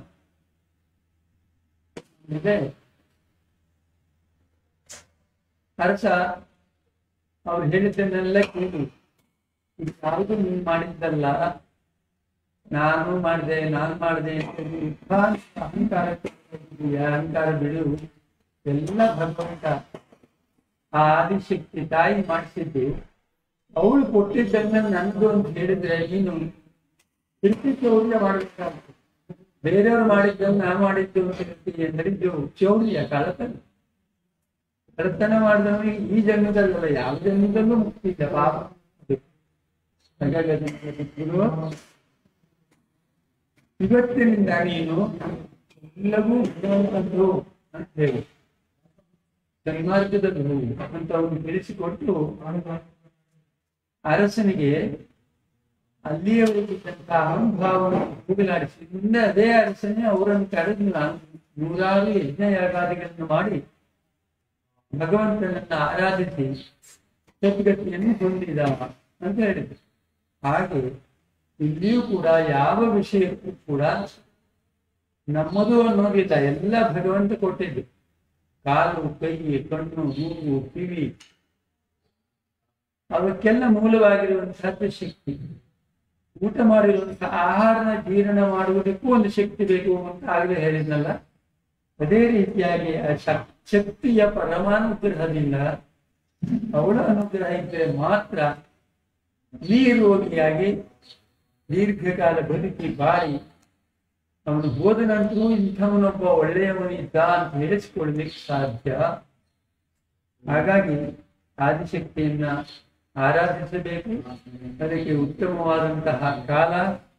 S1: ಇದೆ ಅರಸ ಅವ್ರು ಹೇಳಿದ್ದನ್ನೆಲ್ಲ ಕೇಳಿ ಇದು ಯಾವುದು ನೀನು ಮಾಡಿದ್ದಲ್ಲ ನಾನು ಮಾಡಿದೆ ನಾನು ಮಾಡಿದೆ ಅಂತ ನೀನು ಉತ್ಸಾಹ, ಅಹಂಕಾರ ತಗೊಂಡಿದ್ದೀಯ, ಅಹಂಕಾರ ಬಿಡು ಎಲ್ಲ ಭಗವಂತ ಆ ಆದಿಶಕ್ತಿ ತಾಯಿ ಮಾಡಿಸಿದ್ದು ಅವಳು ಕೊಟ್ಟಿದ್ದನ್ನ ನಂದು ಅಂತ ಹೇಳಿದ್ರೆ ನೀನು ತಿರುಗಿ ಚೌರ್ಯ ಮಾಡಬೇಕಾಗ್ತದೆ ಬೇರೆಯವ್ರು ಮಾಡಿದ್ದನ್ನು ನಾ ಮಾಡಿದ್ದು ಅಂತ ಹೇಳ್ತೀವಿ ಅಂದ್ರೆ ಇದು ಚೌರ್ಯ ಕಳತನ ಕಳತನ ಮಾಡಿದವನಿಗೆ ಈ ಜನ್ಮದಲ್ಲಲ್ಲ ಯಾವ ಜನ್ಮದಲ್ಲೂ ಮುಕ್ತಿ ಇಲ್ಲ ಪಾಪ ಅದು. ಹಾಗಾಗಿ ಅದನ್ನ ಬಿಟ್ಬಿಡು. ಇವತ್ತಿನಿಂದ ನೀನು ಎಲ್ಲವೂ ಭಗವಂತದ್ದು ಅಂತ ಹೇಳಿ ಸನ್ಮಾರ್ಗದಲ್ಲಿ ಹೋಗು ಅಂತ ಅವನು ತಿಳಿಸಿಕೊಟ್ಟು ಅರಸನಿಗೆ ಅಲ್ಲಿಯವರೆಗಿದ್ದಂತ ಅಹಂಭಾವವನ್ನು ಹೋಗಲಾಡಿಸಿ ಮುಂದೆ ಅದೇ ಅರಸನೇ ಅವರನ್ನು ಕರೆದು ನಾನು ನೂರಾರು ಯಜ್ಞ ಯಾಗಾದಿಗಳನ್ನು ಮಾಡಿ ಭಗವಂತನನ್ನ ಆರಾಧಿಸಿ ಸದ್ಗತಿಯನ್ನು ಹೊಂದಿದ ಅಂತ ಹೇಳಿದ್ರು ಹಾಗೆ ಇಲ್ಲಿಯೂ ಕೂಡ ಯಾವ ವಿಷಯಕ್ಕೂ ಕೂಡ ನಮ್ಮದು ಅನ್ನೋದಿಲ್ಲ ಎಲ್ಲ ಭಗವಂತ ಕೊಟ್ಟಿದ್ದು ಕಾಲು ಕೈ ಕಣ್ಣು ಮೂಗು ಕಿವಿ ಅವಕ್ಕೆಲ್ಲ ಮೂಲವಾಗಿರುವಂತಹದ್ದು ಶಕ್ತಿ ಊಟ ಮಾಡಿರುವಂತಹ ಆಹಾರನ ಜೀರ್ಣ ಮಾಡುವುದಕ್ಕೂ ಒಂದು ಶಕ್ತಿ ಬೇಕು ಅಂತ ಆಗಲೇ ಹೇಳಿದ್ನಲ್ಲ ಅದೇ ರೀತಿಯಾಗಿ ಆ ಶಕ್- ಶಕ್ತಿಯ ಪರಮಾನುಗ್ರಹದಿಂದ ಅವಳ ಅನುಗ್ರಹ ಇದ್ದರೆ ಮಾತ್ರ ನೀರೋಗಿಯಾಗಿ ದೀರ್ಘಕಾಲ ಬದುಕಿ ಬಾಳಿ ಅವನು ಹೋದ ನಂತರೂ ಇಂಥವನೊಬ್ಬ ಒಳ್ಳೆಯವನಿದ್ದ ಅಂತ ಹೇಳಿಸಿಕೊಳ್ಳಲಿಕ್ಕೆ ಸಾಧ್ಯ ಹಾಗಾಗಿ ಆದಿಶಕ್ತಿಯನ್ನ ಆರಾಧಿಸಬೇಕು ಅದಕ್ಕೆ ಉತ್ತಮವಾದಂತಹ ಕಾಲ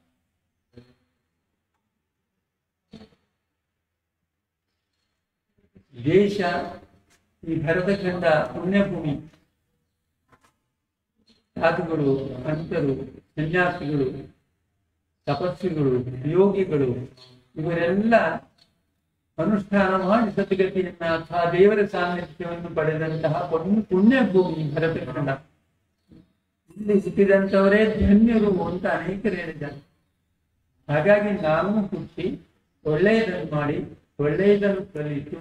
S1: ದೇಶ ಈ ಭರತಖಂಡ ಪುಣ್ಯಭೂಮಿ ಸಾಧುಗಳು ಸಂತರು ಸನ್ಯಾಸಿಗಳು ತಪಸ್ವಿಗಳು ಯೋಗಿಗಳು ಇವರೆಲ್ಲ ಅನುಷ್ಠಾನ ಮಾಡಿ ಸದ್ಗತಿಯನ್ನ ಅಥವಾ ದೇವರ ಸಾನ್ನಿಧ್ಯವನ್ನು ಪಡೆದಂತಹ ಪುಣ್ಯ ಪುಣ್ಯ ಭೂಮಿ ಭರತಖಂಡ ಇಲ್ಲಿ ಹುಟ್ಟಿದಂಥವರೇ ಧನ್ಯರು ಅಂತ ಅನೇಕರು ಹೇಳಿದ್ದಾರೆ ಹಾಗಾಗಿ ನಾವು ಹುಟ್ಟಿ ಒಳ್ಳೆಯದನ್ನು ಮಾಡಿ ಒಳ್ಳೆಯದನ್ನು ಕಲಿತು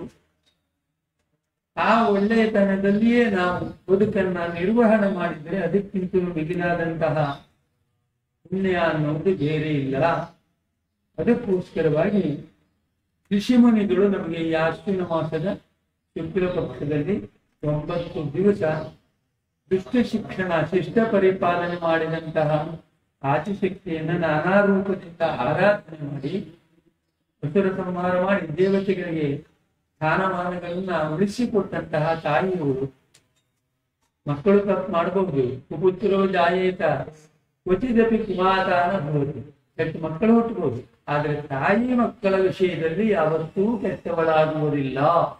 S1: ಆ ಒಳ್ಳೆಯತನದಲ್ಲಿಯೇ ನಾವು ಬದುಕನ್ನ ನಿರ್ವಹಣೆ ಮಾಡಿದರೆ ಅದಕ್ಕಿಂತಲೂ ಮಿಗಿಲಾದಂತಹ ಪುಣ್ಯ ಅನ್ನೋದು ಬೇರೆ ಇಲ್ಲ ಅದಕ್ಕೋಸ್ಕರವಾಗಿ ಋಷಿಮುನಿಗಳು ನಮಗೆ ಈ ಅಶ್ವಿನ ಮಾಸದ ಶುಕ್ಲ ಪಕ್ಷದಲ್ಲಿ ಒಂಬತ್ತು ದಿವಸ ದುಷ್ಟ ಶಿಕ್ಷಣ ಶಿಷ್ಟ ಪರಿಪಾಲನೆ ಮಾಡಿದಂತಹ ಆದಿಶಕ್ತಿಯನ್ನ ನಾನಾ ರೂಪದಿಂದ ಆರಾಧನೆ ಮಾಡಿ ಅಸುರ ಸಂಹಾರ ಮಾಡಿ ದೇವತೆಗಳಿಗೆ ಸ್ಥಾನಮಾನಗಳನ್ನ ಉಳಿಸಿಕೊಟ್ಟಂತಹ ತಾಯಿಯವರು ಮಕ್ಕಳು ತಪ್ಪು ಮಾಡಬಹುದು ಕುಪುತ್ರೋ ಜಾಯೇತ ಕ್ವಚಿದಪಿ ಕುಮಾತಾನ ಭವತಿ ಕೆಟ್ಟ ಮಕ್ಕಳು ಹುಟ್ಟಬಹುದು ಆದ್ರೆ ತಾಯಿ ಮಕ್ಕಳ ವಿಷಯದಲ್ಲಿ ಯಾವತ್ತೂ ಕೆಟ್ಟವಳಾಗುವುದಿಲ್ಲ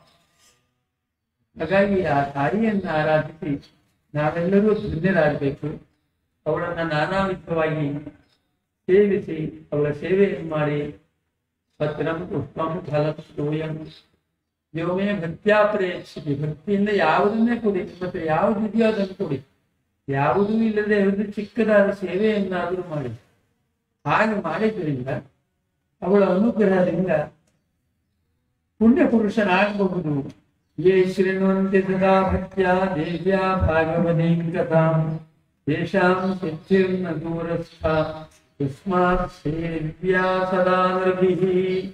S1: ಹಾಗಾಗಿ ಆ ತಾಯಿಯನ್ನ ಆರಾಧಿಸಿ ನಾವೆಲ್ಲರೂ ಧನ್ಯರಾಗಬೇಕು ಅವಳನ್ನ ನಾನಾ ವಿಧವಾಗಿ ಸೇವಿಸಿ ಅವಳ ಸೇವೆಯನ್ನು ಮಾಡಿ ಪತ್ರಂ ಪುಷ್ಪಂ ಫಲಂ ಸೂಯಂ ದೇವಮೇ ಭಕ್ತ್ಯಾ ಪ್ರೇಕ್ಷಿಸಿ ಭಕ್ತಿಯಿಂದ ಯಾವುದನ್ನೇ ಕೊಡಿ ಮತ್ತೆ ಯಾವುದು ಇದೆಯೋ ಅದನ್ನು ಕೊಡಿ ಯಾವುದೂ ಇಲ್ಲದೆ ಒಂದು ಚಿಕ್ಕದಾದ ಸೇವೆಯನ್ನಾದರೂ ಮಾಡಿ ಹಾಗೆ ಮಾಡಿದ್ರಿಂದ ಅವಳ ಅನುಗ್ರಹದಿಂದ ಪುಣ್ಯ ಪುರುಷನಾಗಬಹುದು ಯೇ ಶೃಣ್ವಂತಿ ಸದಾ ಭಕ್ತ್ಯಾ ದೇವ್ಯಾ ಭಾಗವತೀಂ ಕಥಾಂ ತೇಷಾಂ ಸಿದ್ಧಿರ್ನ ದೂರಸ್ಥ ತಸ್ಮಾತ್ ಸೇವ್ಯಾ ಸದಾ ನೃಭಿಃ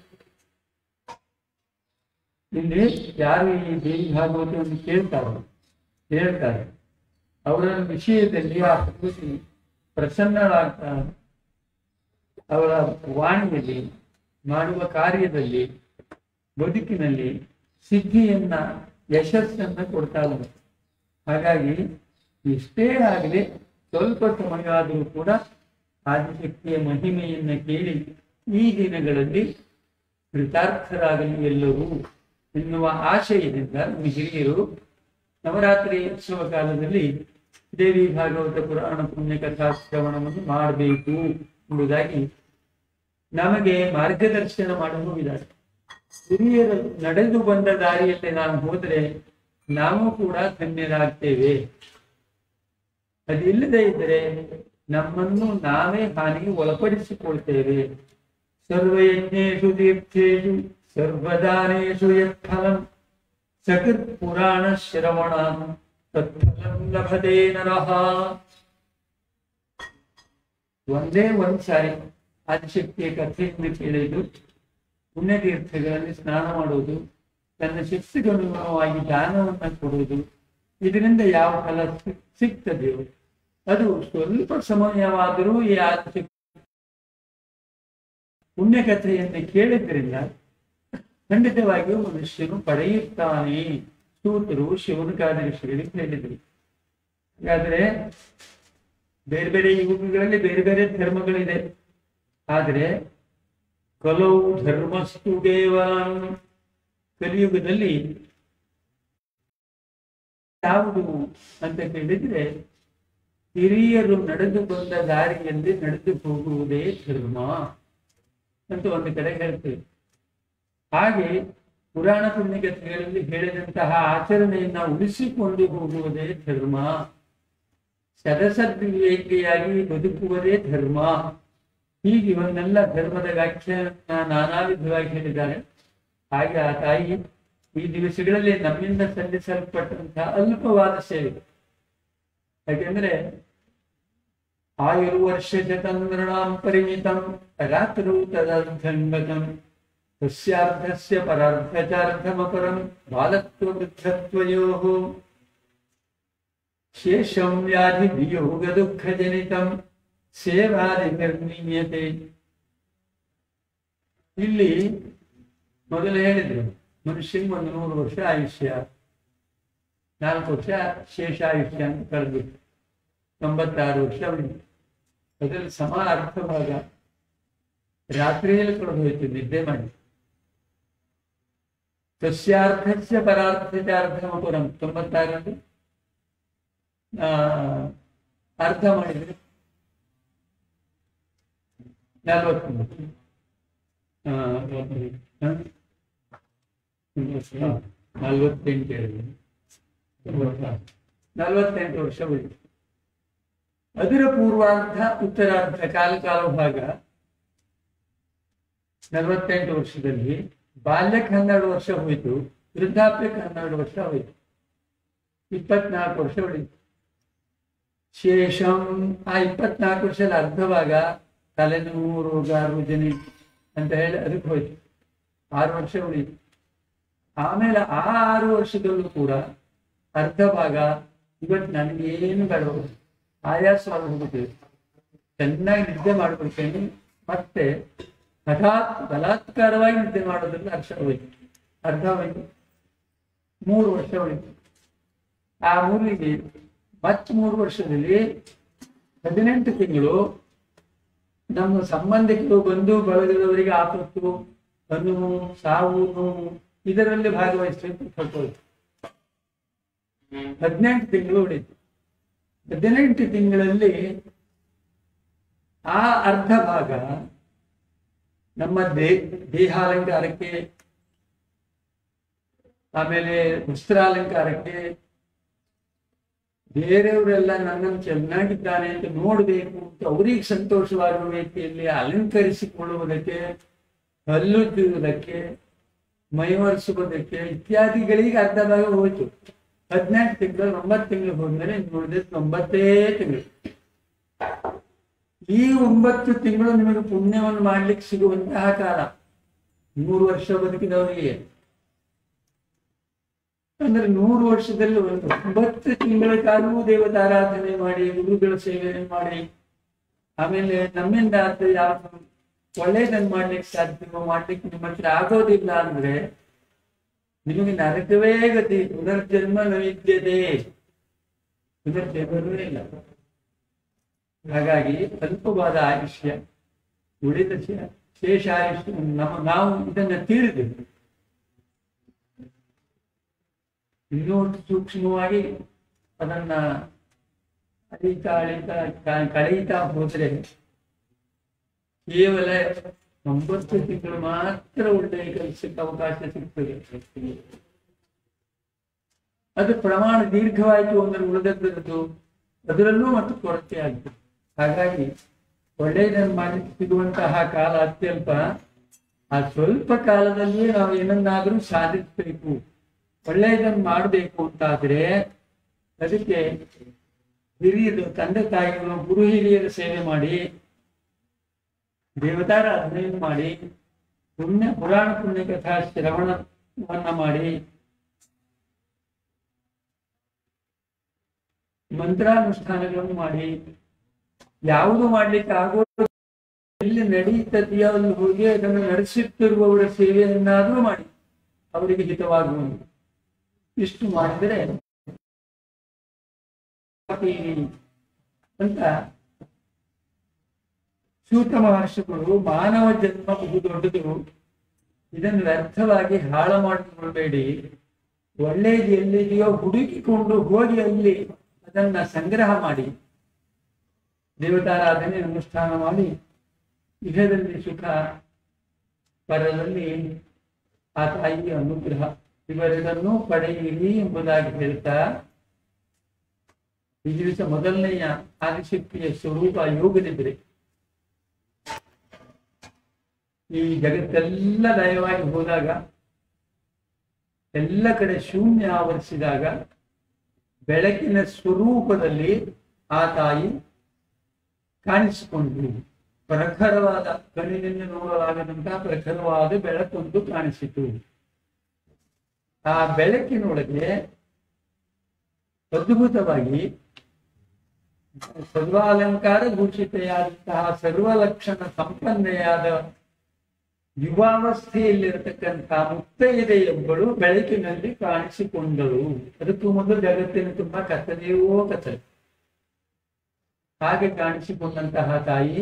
S1: ಇಲ್ಲಿ ಯಾರು ಈ ದೇವಿ ಭಾಗವತವನ್ನು ಕೇಳ್ತಾರೋ ಹೇಳ್ತಾರೆ ಅವರ ವಿಷಯದಲ್ಲಿ ಆ ಪ್ರಕೃತಿ ಪ್ರಸನ್ನಳಾಗ್ತಾಳೆ ಅವರ ವಾಣಿಯಲ್ಲಿ ಮಾಡುವ ಕಾರ್ಯದಲ್ಲಿ ಬದುಕಿನಲ್ಲಿ ಸಿದ್ಧಿಯನ್ನ ಯಶಸ್ಸನ್ನ ಕೊಡ್ತಾಳೆ ಹಾಗಾಗಿ ಎಷ್ಟೇ ಆಗಲಿ ಸ್ವಲ್ಪ ಸಮಯ ಆದರೂ ಕೂಡ ಆದಿಶಕ್ತಿಯ ಮಹಿಮೆಯನ್ನ ಕೇಳಿ ಈ ದಿನಗಳಲ್ಲಿ ಕೃತಾರ್ಥರಾಗಲಿ ಎಲ್ಲರೂ ಎನ್ನುವ ಆಶಯದಿಂದ ನಮ್ಮ ಹಿರಿಯರು ನವರಾತ್ರಿ ಉತ್ಸವ ಕಾಲದಲ್ಲಿ ದೇವಿ ಭಾಗವತ ಪುರಾಣ ಪುಣ್ಯ ಕಥಾ ಶ್ರವಣವನ್ನು ಮಾಡಬೇಕು ಎಂಬುದಾಗಿ ನಮಗೆ ಮಾರ್ಗದರ್ಶನ ಮಾಡುವುದಿದ್ದಾರೆ ಹಿರಿಯರು ನಡೆದು ಬಂದ ದಾರಿಯಲ್ಲಿ ನಾವು ಹೋದರೆ ನಾವು ಕೂಡ ಧನ್ಯರಾಗ್ತೇವೆ ಅದಿಲ್ಲದೆ ಇದ್ದರೆ ನಮ್ಮನ್ನು ನಾವೇ ಹಾನಿಗೆ ಒಳಪಡಿಸಿಕೊಳ್ತೇವೆ ಸರ್ವಯಜ್ಞೇಶು ತೀರ್ಥೇಶು ಸರ್ವದಾನೇಶು ಯತ್ಫಲಂ ಸಕೃತ್ ಪುರಾಣ ಶ್ರವಣ ತತ್ಫಲಂ ಲಭತೆ ನರಃ ಒಂದೇ ಒಂದ್ ಸಾರಿ ಆದಿಶಕ್ತಿಯ ಕಥೆಯನ್ನು ಕೇಳಿದ್ದು ಪುಣ್ಯತೀರ್ಥಗಳಲ್ಲಿ ಸ್ನಾನ ಮಾಡುವುದು ತನ್ನ ಶಿಸ್ತಿಗನುಗುಣವಾಗಿ ದಾನವನ್ನ ಕೊಡುವುದು ಇದರಿಂದ ಯಾವ ಫಲ ಸಿಕ್- ಸಿಗ್ತದೆಯೋ ಅದು ಸ್ವಲ್ಪ ಸಮಯವಾದರೂ ಈ ಆದಿಶಕ್ತಿ ಪುಣ್ಯಕಥೆಯನ್ನು ಕೇಳಿದ್ರಿಂದ ಖಂಡಿತವಾಗಿಯೂ ಮನುಷ್ಯನು ಪಡೆಯುತ್ತಾನೆ ಸೂತರು ಶಿವನಕಾದಶಿಗಳಿಗೆ ಹೇಳಿದರು ಹಾಗಾದ್ರೆ ಬೇರೆ ಬೇರೆ ಯುಗಗಳಲ್ಲಿ ಬೇರೆ ಬೇರೆ ಧರ್ಮಗಳಿದೆ ಆದರೆ ಕಲವು ಧರ್ಮಸ್ತು ಕೇವಲ ಕಲಿಯುಗದಲ್ಲಿ ಯಾವುದು ಅಂತ ಕೇಳಿದ್ರೆ ಹಿರಿಯರು ನಡೆದು ಬಂದ ದಾರಿಯಲ್ಲಿ ನಡೆದು ಹೋಗುವುದೇ ಧರ್ಮ ಅಂತ ಒಂದು ಕಡೆ ಹೇಳ್ತೇವೆ ಹಾಗೆ ಪುರಾಣ ಪುಣ್ಯಕಥೆಗಳಲ್ಲಿ ಹೇಳಿದಂತಹ ಆಚರಣೆಯನ್ನ ಉಳಿಸಿಕೊಂಡು ಹೋಗುವುದೇ ಧರ್ಮ ಸದಸದ್ವಿವೇಕಿಯಾಗಿ ಬದುಕುವುದೇ ಧರ್ಮ ಹೀಗೆ ಇವನ್ನೆಲ್ಲ ಧರ್ಮದ ವ್ಯಾಖ್ಯಾನ ನಾನಾ ವಿಧವಾಗಿ ಹೇಳಿದ್ದಾರೆ ಹಾಗೆ ಆ ತಾಯಿ ಈ ದಿವಸಗಳಲ್ಲಿ ನಮ್ಮಿಂದ ಸಲ್ಲಿಸಲ್ಪಟ್ಟಂತಹ ಅಲ್ಪವಾದ ಸೇವೆ ಯಾಕೆಂದ್ರೆ ಆಯುರ್ವರ್ಷ ಚತಂದ್ರಣಾಂ ಪರಿಮಿತಂ ರಾತ್ರು ತದರ್ಧಂಗತಂ ತಸ್ಯಾರ್ಧಸ್ಯ ಪರಾರ್ಧಚಾರ್ಧಮಪರಂ ಬಾಲತ್ವ ವೃದ್ಧತ್ವಯೋಃ ಶೇಷಂ ವ್ಯಾಧಿ ವಿಯೋಗ ದುಃಖ ಜನಿತಂ ಸೇವಾದಿ ನಿರ್ಣೀಯತೆ ಇಲ್ಲಿ ಮೊದಲು ಹೇಳಿದ್ರು ಮನುಷ್ಯನಿಗೆ ಒಂದು ನೂರು ವರ್ಷ ಆಯುಷ್ಯ ನಾಲ್ಕು ವರ್ಷ ಶೇಷ ಆಯುಷ್ಯ ಅಂತ ಕಳೆದ್ಬಿಟ್ಟು ತೊಂಬತ್ತಾರು ವರ್ಷ ಉಳಿತು ಅದರಲ್ಲಿ ಸಮ ಅರ್ಥ ಭಾಗ ರಾತ್ರಿಯಲ್ಲಿ ಕಳೆದು ಹೋಯ್ತು ನಿದ್ದೆ ಮಾಡಿ ತಸ್ಯಾರ್ಥಸ್ಯ ಪರಾರ್ಥಚಾರ್ಧಮ ಪುರಂ ತೊಂಬತ್ತಾರರಲ್ಲಿ ಆ ಅರ್ಥ ಮಾಡಿದ್ರೆ ನಲವತ್ತೊಂಬತ್ತು ಆ, ಹ? ಹ, ನಲವತ್ತೆಂಟು ಹೇಳಿದೆ ತೊಂಬತ್ತಾರು. ನಲವತ್ತೆಂಟು ವರ್ಷ ಉಳಿತು ಅದರ ಪೂರ್ವಾರ್ಧ ಉತ್ತರಾರ್ಧ ಕಾಲ ಕಾಲ ಭಾಗ ನಲವತ್ತೆಂಟು ವರ್ಷದಲ್ಲಿ ಬಾಲ್ಯಕ್ಕೆ ಹನ್ನೆರಡು ವರ್ಷ ಹೋಯ್ತು ವೃದ್ಧಾಪ್ಯಕ್ಕೆ ಹನ್ನೆರಡು ವರ್ಷ ಹೋಯ್ತು ಇಪ್ಪತ್ನಾಲ್ಕು ವರ್ಷ ಉಳಿತು ಶೇಷಂ ಆ ಇಪ್ಪತ್ನಾಲ್ಕು ವರ್ಷದ ಅರ್ಧ ಭಾಗ ತಲೆನೋವು ರೋಗ ರುಜನಿ ಅಂತ ಹೇಳಿ ಅದಕ್ಕೆ ಹೋಯ್ತು ಆರು ವರ್ಷ ಉಳಿತು ಆಮೇಲೆ ಆ ಆರು ವರ್ಷದಲ್ಲೂ ಕೂಡ ಅರ್ಧ ಭಾಗ ಇವತ್ತು ನನಗೆ ಏನು ಬೇಡ ಆಯಾಸವಾಗಿ ಹೋಗುತ್ತೇವೆ ಚೆನ್ನಾಗಿ ನಿದ್ದೆ ಮಾಡ್ಬಿಡ್ತೇನೆ ಮತ್ತೆ ಹಠಾತ್ ಬಲಾತ್ಕಾರವಾಗಿ ನಿದ್ದೆ ಮಾಡೋದ್ರಿಂದ ಅರ್ಥ ಹೋಯ್ತು ಅರ್ಧ ಹೋಯ್ತು ಮೂರು ವರ್ಷ ಉಳಿತು ಆ ಮೂರಿಗೆ ಮತ್ ಮೂರು ವರ್ಷದಲ್ಲಿ ಹದಿನೆಂಟು ತಿಂಗಳು ನಮ್ಮ ಸಂಬಂಧಿಕರು ಬಂಧು ಬಳಗದವರಿಗೆ ಆಪತ್ತು ನೋವು ಸಾವು ನೋವು ಇದರಲ್ಲಿ ಭಾಗವಹಿಸಬೇಕು ಹೊರಟೋಯ್ತು ಹದಿನೆಂಟು ತಿಂಗಳು ಉಳಿತು ಹದಿನೆಂಟು ತಿಂಗಳಲ್ಲಿ ಆ ಅರ್ಧ ಭಾಗ ನಮ್ಮ ದೇ ದೇಹಾಲಂಕಾರಕ್ಕೆ ಆಮೇಲೆ ವಸ್ತ್ರಾಲಂಕಾರಕ್ಕೆ ಬೇರೆಯವರೆಲ್ಲ ನನ್ನನ್ನು ಚೆನ್ನಾಗಿದ್ದಾನೆ ಅಂತ ನೋಡಬೇಕು ಅಂತ ಅವರಿಗೆ ಸಂತೋಷವಾಗುವ ರೀತಿಯಲ್ಲಿ ಅಲಂಕರಿಸಿಕೊಳ್ಳುವುದಕ್ಕೆ ಹಲ್ಲುಜ್ಜುವುದಕ್ಕೆ ಮೈವರಿಸುವುದಕ್ಕೆ ಇತ್ಯಾದಿಗಳಿಗೆ ಅರ್ಧ ಭಾಗ ಹೋಯ್ತು ಹದಿನೆಂಟು ತಿಂಗಳು ಒಂಬತ್ತು ತಿಂಗಳು ಹೋದ್ಮೇಲೆ ನೋಡಿದ್ರೆ ಒಂಬತ್ತೇ ತಿಂಗಳು ಈ ಒಂಬತ್ತು ತಿಂಗಳು ನಿಮಗೆ ಪುಣ್ಯವನ್ನು ಮಾಡ್ಲಿಕ್ಕೆ ಸಿಗುವಂತಹ ಕಾಲ ನೂರು ವರ್ಷ ಬದುಕಿದವರಿಗೆ ಅಂದ್ರೆ ನೂರು ವರ್ಷದಲ್ಲಿ ಒಂದು ಒಂಬತ್ತು ತಿಂಗಳ ಕಾಲವೂ ದೇವತಾರಾಧನೆ ಮಾಡಿ ಗುರುಗಳ ಸೇವೆ ಮಾಡಿ ಆಮೇಲೆ ನಮ್ಮಿಂದ ಅದು ಯಾವ ಒಳ್ಳೇದನ್ನ ಮಾಡ್ಲಿಕ್ಕೆ ಸಾಧ್ಯವೋ ಮಾಡ್ಲಿಕ್ಕೆ ನಿಮ್ಮ ಹತ್ರ ಆಗೋದಿಲ್ಲ ಅಂದ್ರೆ ನಿಮಗೆ ನರಕವೇ ಗತಿ ಪುನರ್ಜನ್ಮ ನವಿದ್ಯತೆ ಪುನರ್ಜನ್ಮವೇ ಇಲ್ಲ ಹಾಗಾಗಿ ಅಲ್ಪವಾದ ಆಯುಷ್ಯ ಉಳಿದ ಶೇ- ಶೇಷ ಆಯುಷ್ಯ ನಮ್ಮ ನಾವು ಇದನ್ನ ತೀರಿದೆವು ಇನ್ನೂ ಸೂಕ್ಷ್ಮವಾಗಿ ಅದನ್ನ ಅಳಿತಾ ಅಳಿತಾ ಕ- ಕಳೆಯುತ್ತಾ ಹೋದ್ರೆ ಕೇವಲ ಒಂಬತ್ತು ತಿಂಗಳು ಮಾತ್ರ ಒಳ್ಳೆಯ ಕೆಲಸಕ್ಕೆ ಅವಕಾಶ ಸಿಗ್ತದೆ ಅದು ಪ್ರಮಾಣ ದೀರ್ಘವಾಯಿತು ಅಂದ್ರೆ ಉಳಿದದ್ದು ಅದರಲ್ಲೂ ಮತ್ತು ಕೊರತೆ ಆಗ್ತದೆ ಹಾಗಾಗಿ ಒಳ್ಳೆಯದನ್ನು ಮಾಡಲಿಕ್ಕೆ ಸಿಗುವಂತಹ ಕಾಲ ಅತ್ಯಲ್ಪ ಆ ಸ್ವಲ್ಪ ಕಾಲದಲ್ಲಿಯೇ ನಾವು ಏನನ್ನಾದರೂ ಸಾಧಿಸಬೇಕು ಒಳ್ಳೆಯದನ್ನು ಮಾಡಬೇಕು ಅಂತಾದ್ರೆ ಅದಕ್ಕೆ ಹಿರಿಯರು ತಂದೆ ತಾಯಿಗಳು ಗುರು ಹಿರಿಯರ ಸೇವೆ ಮಾಡಿ ದೇವತಾರ ಅಧ್ಯಯನ ಮಾಡಿ ಪುಣ್ಯ ಪುರಾಣ ಪುಣ್ಯ ಕಥಾ ಶ್ರವಣವನ್ನ ಮಾಡಿ ಮಂತ್ರಾನುಷ್ಠಾನಗಳನ್ನು ಮಾಡಿ ಯಾವುದು ಮಾಡ್ಲಿಕ್ಕೆ ಆಗೋ ಎಲ್ಲಿ ನಡೆಯುತ್ತದೆಯೋ ಅಲ್ಲಿ ಹೋಗಿ ಅದನ್ನು ನಡೆಸುತ್ತಿರುವವರ ಸೇವೆಯನ್ನಾದರೂ ಮಾಡಿ ಅವರಿಗೆ ಹಿತವಾಗುವುದು ಇಷ್ಟು ಮಾಡಿದರೆ ಅಂತ ಸೂತ ಮಹರ್ಷಿಗಳು ಮಾನವ ಜನ್ಮ ಬಹು ದೊಡ್ಡದು ಇದನ್ನು ವ್ಯರ್ಥವಾಗಿ ಹಾಳ ಮಾಡಿಕೊಳ್ಬೇಡಿ ಒಳ್ಳೆಯದು ಎಲ್ಲಿದೆಯೋ ಹುಡುಕಿಕೊಂಡು ಹೋಗಿ ಅಲ್ಲಿ ಅದನ್ನ ಸಂಗ್ರಹ ಮಾಡಿ ದೇವತಾರಾಧನೆ ಅನುಷ್ಠಾನ ಮಾಡಿ ಇಹದಲ್ಲಿ ಸುಖ ಪರದಲ್ಲಿ ಆ ತಾಯಿಯ ಅನುಗ್ರಹ ಇವೆರಡನ್ನೂ ಪಡೆಯಿರಿ ಎಂಬುದಾಗಿ ಹೇಳ್ತಾ ಈ ದಿವಸ ಮೊದಲನೆಯ ಆದಿಶಕ್ತಿಯ ಸ್ವರೂಪ ಯೋಗನಿದ್ರೆ ಈ ಜಗತ್ತೆಲ್ಲ ಲಯವಾಗಿ ಹೋದಾಗ ಎಲ್ಲ ಕಡೆ ಶೂನ್ಯ ಆವರಿಸಿದಾಗ ಬೆಳಕಿನ ಸ್ವರೂಪದಲ್ಲಿ ಆ ತಾಯಿ ಕಾಣಿಸಿಕೊಂಡ್ರು ಪ್ರಖರವಾದ ಕಣ್ಣಿನಿಂದ ನೋಡಲಾಗದಂತಹ ಪ್ರಖರವಾದ ಬೆಳಕೊಂದು ಕಾಣಿಸಿತು ಆ ಬೆಳಕಿನೊಳಗೆ ಅದ್ಭುತವಾಗಿ ಸರ್ವಾಲಂಕಾರ ಭೂಷಿತೆಯಾದಂತಹ ಸರ್ವಲಕ್ಷಣ ಸಂಪನ್ನೆಯಾದ ಯುವಾವಸ್ಥೆಯಲ್ಲಿರತಕ್ಕಂಥ ಮುತ್ತೈದೆಯೊಬ್ಬಳು ಬೆಳಕಿನಲ್ಲಿ ಕಾಣಿಸಿಕೊಂಡಳು ಅದಕ್ಕೂ ಮೊದಲು ಜಗತ್ತಿನ ತುಂಬಾ ಕತ್ತಲೆಯೋ ಕತ್ತಲೆ ಹಾಗೆ ಕಾಣಿಸಿಕೊಂಡಂತಹ ತಾಯಿ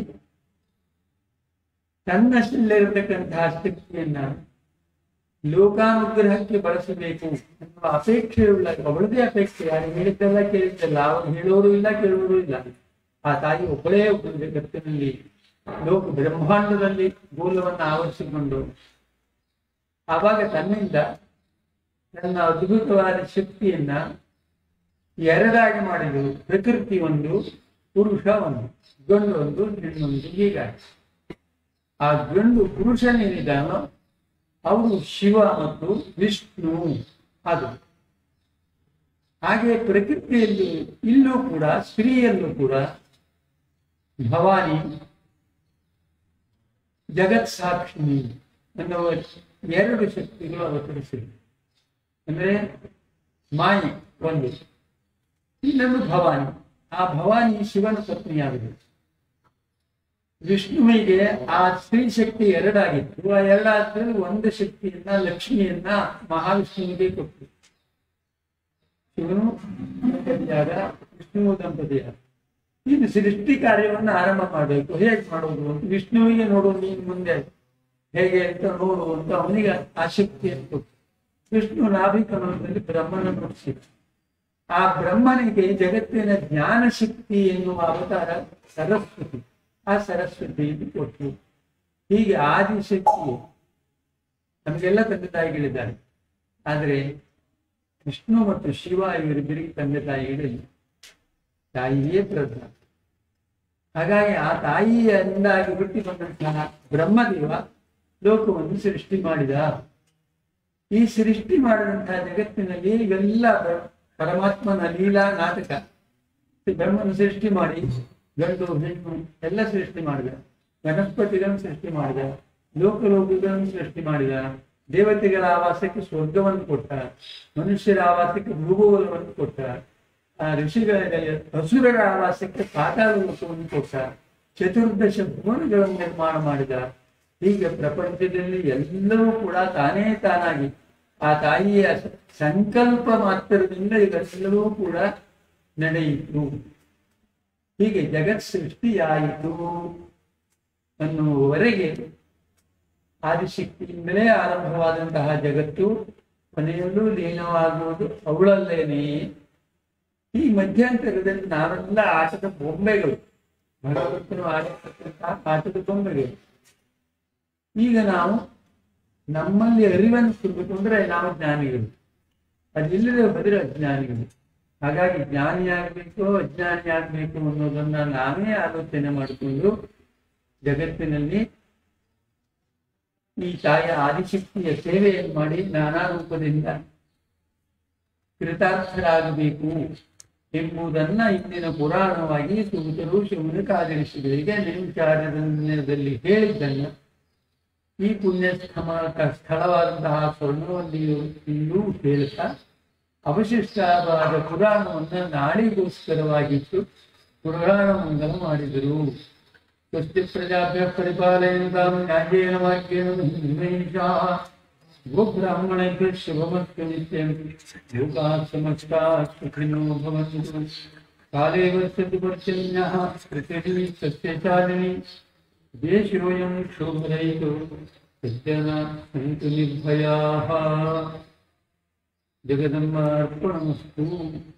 S1: ತನ್ನಷ್ಟಲ್ಲಿರತಕ್ಕಂತಹ ಶಕ್ತಿಯನ್ನ ಲೋಕಾನುಗ್ರಹಕ್ಕೆ ಬಳಸಬೇಕು ಎನ್ನುವ ಅಪೇಕ್ಷೆಯುಳ್ಳ ಅವಳದೇ ಅಪೇಕ್ಷೆ ಯಾರು ಹೇಳಿದ್ದೆಲ್ಲ ಕೇಳಿದ್ದಲ್ಲ ಅವಳು ಹೇಳೋರು ಇಲ್ಲ ಕೇಳೋರು ಇಲ್ಲ ಆ ತಾಯಿ ಒಬ್ಬಳೇ ಒಬ್ಬಳು ಜಗತ್ತಿನಲ್ಲಿ ಲೋಕ ಬ್ರಹ್ಮಾಂಡದಲ್ಲಿ ಗೋಲವನ್ನು ಆವರಿಸಿಕೊಂಡು ಆವಾಗ ತನ್ನಿಂದ ತನ್ನ ಅದ್ಭುತವಾದ ಶಕ್ತಿಯನ್ನ ಎರಡಾಗಿ ಮಾಡಿದರು ಪ್ರಕೃತಿ ಒಂದು ಪುರುಷ ಒಂದು ಗಂಡು ಒಂದು ಹೆಣ್ಣೊಂದು ಹೀಗಾಗಿ ಆ ಗಂಡು ಪುರುಷನೇನಿದ್ದಾನೋ ಅವರು ಶಿವ ಮತ್ತು ವಿಷ್ಣು ಅದು ಹಾಗೆ ಪ್ರಕೃತಿಯಲ್ಲಿ ಇಲ್ಲೂ ಕೂಡ ಸ್ತ್ರೀಯಲ್ಲೂ ಕೂಡ ಭವಾನಿ ಜಗತ್ ಸಾಕ್ಷಿಣಿ ಅನ್ನುವ ಎರಡು ಶಕ್ತಿಗಳು ಅವತರಿಸಿವೆ ಅಂದ್ರೆ ಮಾಯೆ ಒಂದು ಇನ್ನೊಂದು ಭವಾನಿ ಆ ಭವಾನಿ ಶಿವನ ಪತ್ನಿಯಾಗಿದೆ ವಿಷ್ಣುವಿಗೆ ಆ ಸ್ತ್ರೀ ಶಕ್ತಿ ಎರಡಾಗಿತ್ತು ಆ ಎರಡಾದ್ರಲ್ಲಿ ಒಂದು ಶಕ್ತಿಯನ್ನ ಲಕ್ಷ್ಮಿಯನ್ನ ಮಹಾವಿಷ್ಣುವಿಗೆ ಕೊಟ್ಟು ಶಿವನು ದಂಪತಿಯಾದ ವಿಷ್ಣು ದಂಪತಿಯಾದ ಇನ್ನು ಸೃಷ್ಟಿ ಕಾರ್ಯವನ್ನು ಆರಂಭ ಮಾಡಬೇಕು ಹೇಗೆ ಮಾಡೋದು ಅಂತ ವಿಷ್ಣುವಿಗೆ ನೋಡೋದು ನೀನು ಮುಂದೆ ಹೇಗೆ ಅಂತ ನೋಡು ಅಂತ ಅವನಿಗೆ ಆ ಶಕ್ತಿಯನ್ನು ಕೊಟ್ಟು ವಿಷ್ಣು ನಾಭಿಕಮಲದಲ್ಲಿ ಬ್ರಹ್ಮನ ಕೊಡಿಸಿದ ಆ ಬ್ರಹ್ಮನಿಗೆ ಜಗತ್ತಿನ ಜ್ಞಾನ ಶಕ್ತಿ ಎನ್ನುವ ಅವತಾರ ಸರಸ್ವತಿ ಆ ಸರಸ್ವತಿಯನ್ನು ಕೊಟ್ಟು ಹೀಗೆ ಆದಿಶಕ್ತಿ ನಮಗೆಲ್ಲ ತಂದೆ ತಾಯಿಗಳಿದ್ದಾರೆ ಆದರೆ ವಿಷ್ಣು ಮತ್ತು ಶಿವ ಇವರಿಬ್ಬರಿಗೆ ತಂದೆ ತಾಯಿಗಳಿಲ್ಲ ತಾಯಿಯೇ ಪ್ರಧಾನ ಹಾಗಾಗಿ ಆ ತಾಯಿಯಿಂದಾಗಿ ಹುಟ್ಟಿ ಬಂದಂತಹ ಬ್ರಹ್ಮದೇವ ಲೋಕವನ್ನು ಸೃಷ್ಟಿ ಮಾಡಿದ ಈ ಸೃಷ್ಟಿ ಮಾಡಿದಂತಹ ಜಗತ್ತಿನಲ್ಲಿ ಇವೆಲ್ಲ ಬ- ಪರಮಾತ್ಮನ ಲೀಲಾ ನಾಟಕ ಬ್ರಹ್ಮನ ಸೃಷ್ಟಿ ಮಾಡಿ ಗಂಡು ಹೆಣ್ಣು ಎಲ್ಲ ಸೃಷ್ಟಿ ಮಾಡಿದ ವನಸ್ಪತಿಗಳನ್ನು ಸೃಷ್ಟಿ ಮಾಡಿದ ಲೋಕಲೋಕಗಳನ್ನು ಸೃಷ್ಟಿ ಮಾಡಿದ ದೇವತೆಗಳ ಆವಾಸಕ್ಕೆ ಸ್ವರ್ಗವನ್ನು ಕೊಟ್ಟ ಮನುಷ್ಯರ ಆವಾಸಕ್ಕೆ ಭೂಗೋಲವನ್ನು ಕೊಟ್ಟ ಆ ಋಷಿಗಳ ಹಸುರರ ಆವಾಸಕ್ಕೆ ಪಾತಾಳ ಲೋಕವನ್ನು ಕೊಟ್ಟ ಚತುರ್ದಶ ಭುವನಗಳನ್ನು ನಿರ್ಮಾಣ ಮಾಡಿದ ಹೀಗೆ ಪ್ರಪಂಚದಲ್ಲಿ ಎಲ್ಲವೂ ಕೂಡ ತಾನೇ ತಾನಾಗಿ ಆ ತಾಯಿಯ ಸಂಕಲ್ಪ ಮಾತ್ರದಿಂದ ಇವೆಲ್ಲವೂ ಕೂಡ ನಡೆಯಿತು ಹೀಗೆ ಜಗತ್ ಸೃಷ್ಟಿಯಾಯಿತು ಅನ್ನುವವರೆಗೆ ಆದಿಶಕ್ತಿಯಿಂದಲೇ ಆರಂಭವಾದಂತಹ ಜಗತ್ತು ಕೊನೆಯಲ್ಲೂ ಲೀನವಾಗುವುದು ಅವಳಲ್ಲೇನೆ ಈ ಮಧ್ಯಂತರದಲ್ಲಿ ನಾವೆಲ್ಲ ಆಟದ ಬೊಂಬೆಗಳು ಭಗವಂತನು ಆಡಿರ್ತಕ್ಕಂತಹ ಆಟದ ಬೊಂಬೆಗಳು ಈಗ ನಾವು ನಮ್ಮಲ್ಲಿ ಅರಿವನ್ನು ಕೊಡ್ಬೇಕು ಅಂದ್ರೆ ನಾವು ಜ್ಞಾನಿಗಳು ಅದಿಲ್ಲದೆ ಹೋದ್ರೆ ಅಜ್ಞಾನಿಗಳು ಹಾಗಾಗಿ ಜ್ಞಾನಿ ಆಗ್ಬೇಕು ಅಜ್ಞಾನಿ ಆಗ್ಬೇಕು ಅನ್ನೋದನ್ನ ನಾವೇ ಆಲೋಚನೆ ಮಾಡಿಕೊಂಡು ಜಗತ್ತಿನಲ್ಲಿ ಈ ತಾಯಿಯ ಆದಿಶಕ್ತಿಯ ಸೇವೆಯನ್ನು ಮಾಡಿ ನಾನಾ ರೂಪದಿಂದ ಕೃತಾರ್ಥರಾಗಬೇಕು ಎಂಬುದನ್ನ ಇಂದಿನ ಪುರಾಣವಾಗಿ ಸೂತರು ಶಿವನಿಗೆ ಆಚರಿಸಿದರಿಗೆ ನಿಂಚಾರ್ಯದಲ್ಲಿ ಹೇಳಿದ್ದನ್ನ ಈ ಪುಣ್ಯ ಸ್ಥಮ- ಸ್ಥಳವಾದಂತಹ ಸ್ವರ್ಣವಲ್ಲಿಯೂ ಹೇಳ್ತಾ ಅವಶಿಷ್ಟವಾದ ಪುರಾಣವನ್ನ ನಾಳಿಗೋಸ್ಕರವಾಗಿಟ್ಟು ಪುರಾಣ ಮಂಗಲ ಮಾಡಿದರು ಸ್ವಸ್ತಿ ಪ್ರಜಾಭ್ಯ ಪರಿಪಾಲಯಂತಾಂ ನ್ಯಾಯೇನ ವಾಕ್ಯೇನ ನಿರ್ಣಯಿಷಾಃ ಗೋಬ್ರಾಹ್ಮಣೇಭ್ಯ ಶುಭಮಸ್ತು ನಿತ್ಯಂ ಲೋಕಾಃ ಸಮಸ್ತಾಃ ಸುಖಿನೋ ಭವಂತು ಕಾಲೇ ವರ್ಷತು ಪರ್ಜನ್ಯಃ ಪೃಥಿವೀ ಸಸ್ಯಚಾಲಿನಿ ದೇಶೋऽयं ಶೋಭರಯಿतो सज्जना सन्तु निर्भयाः जगदम्बार्पणमस्तु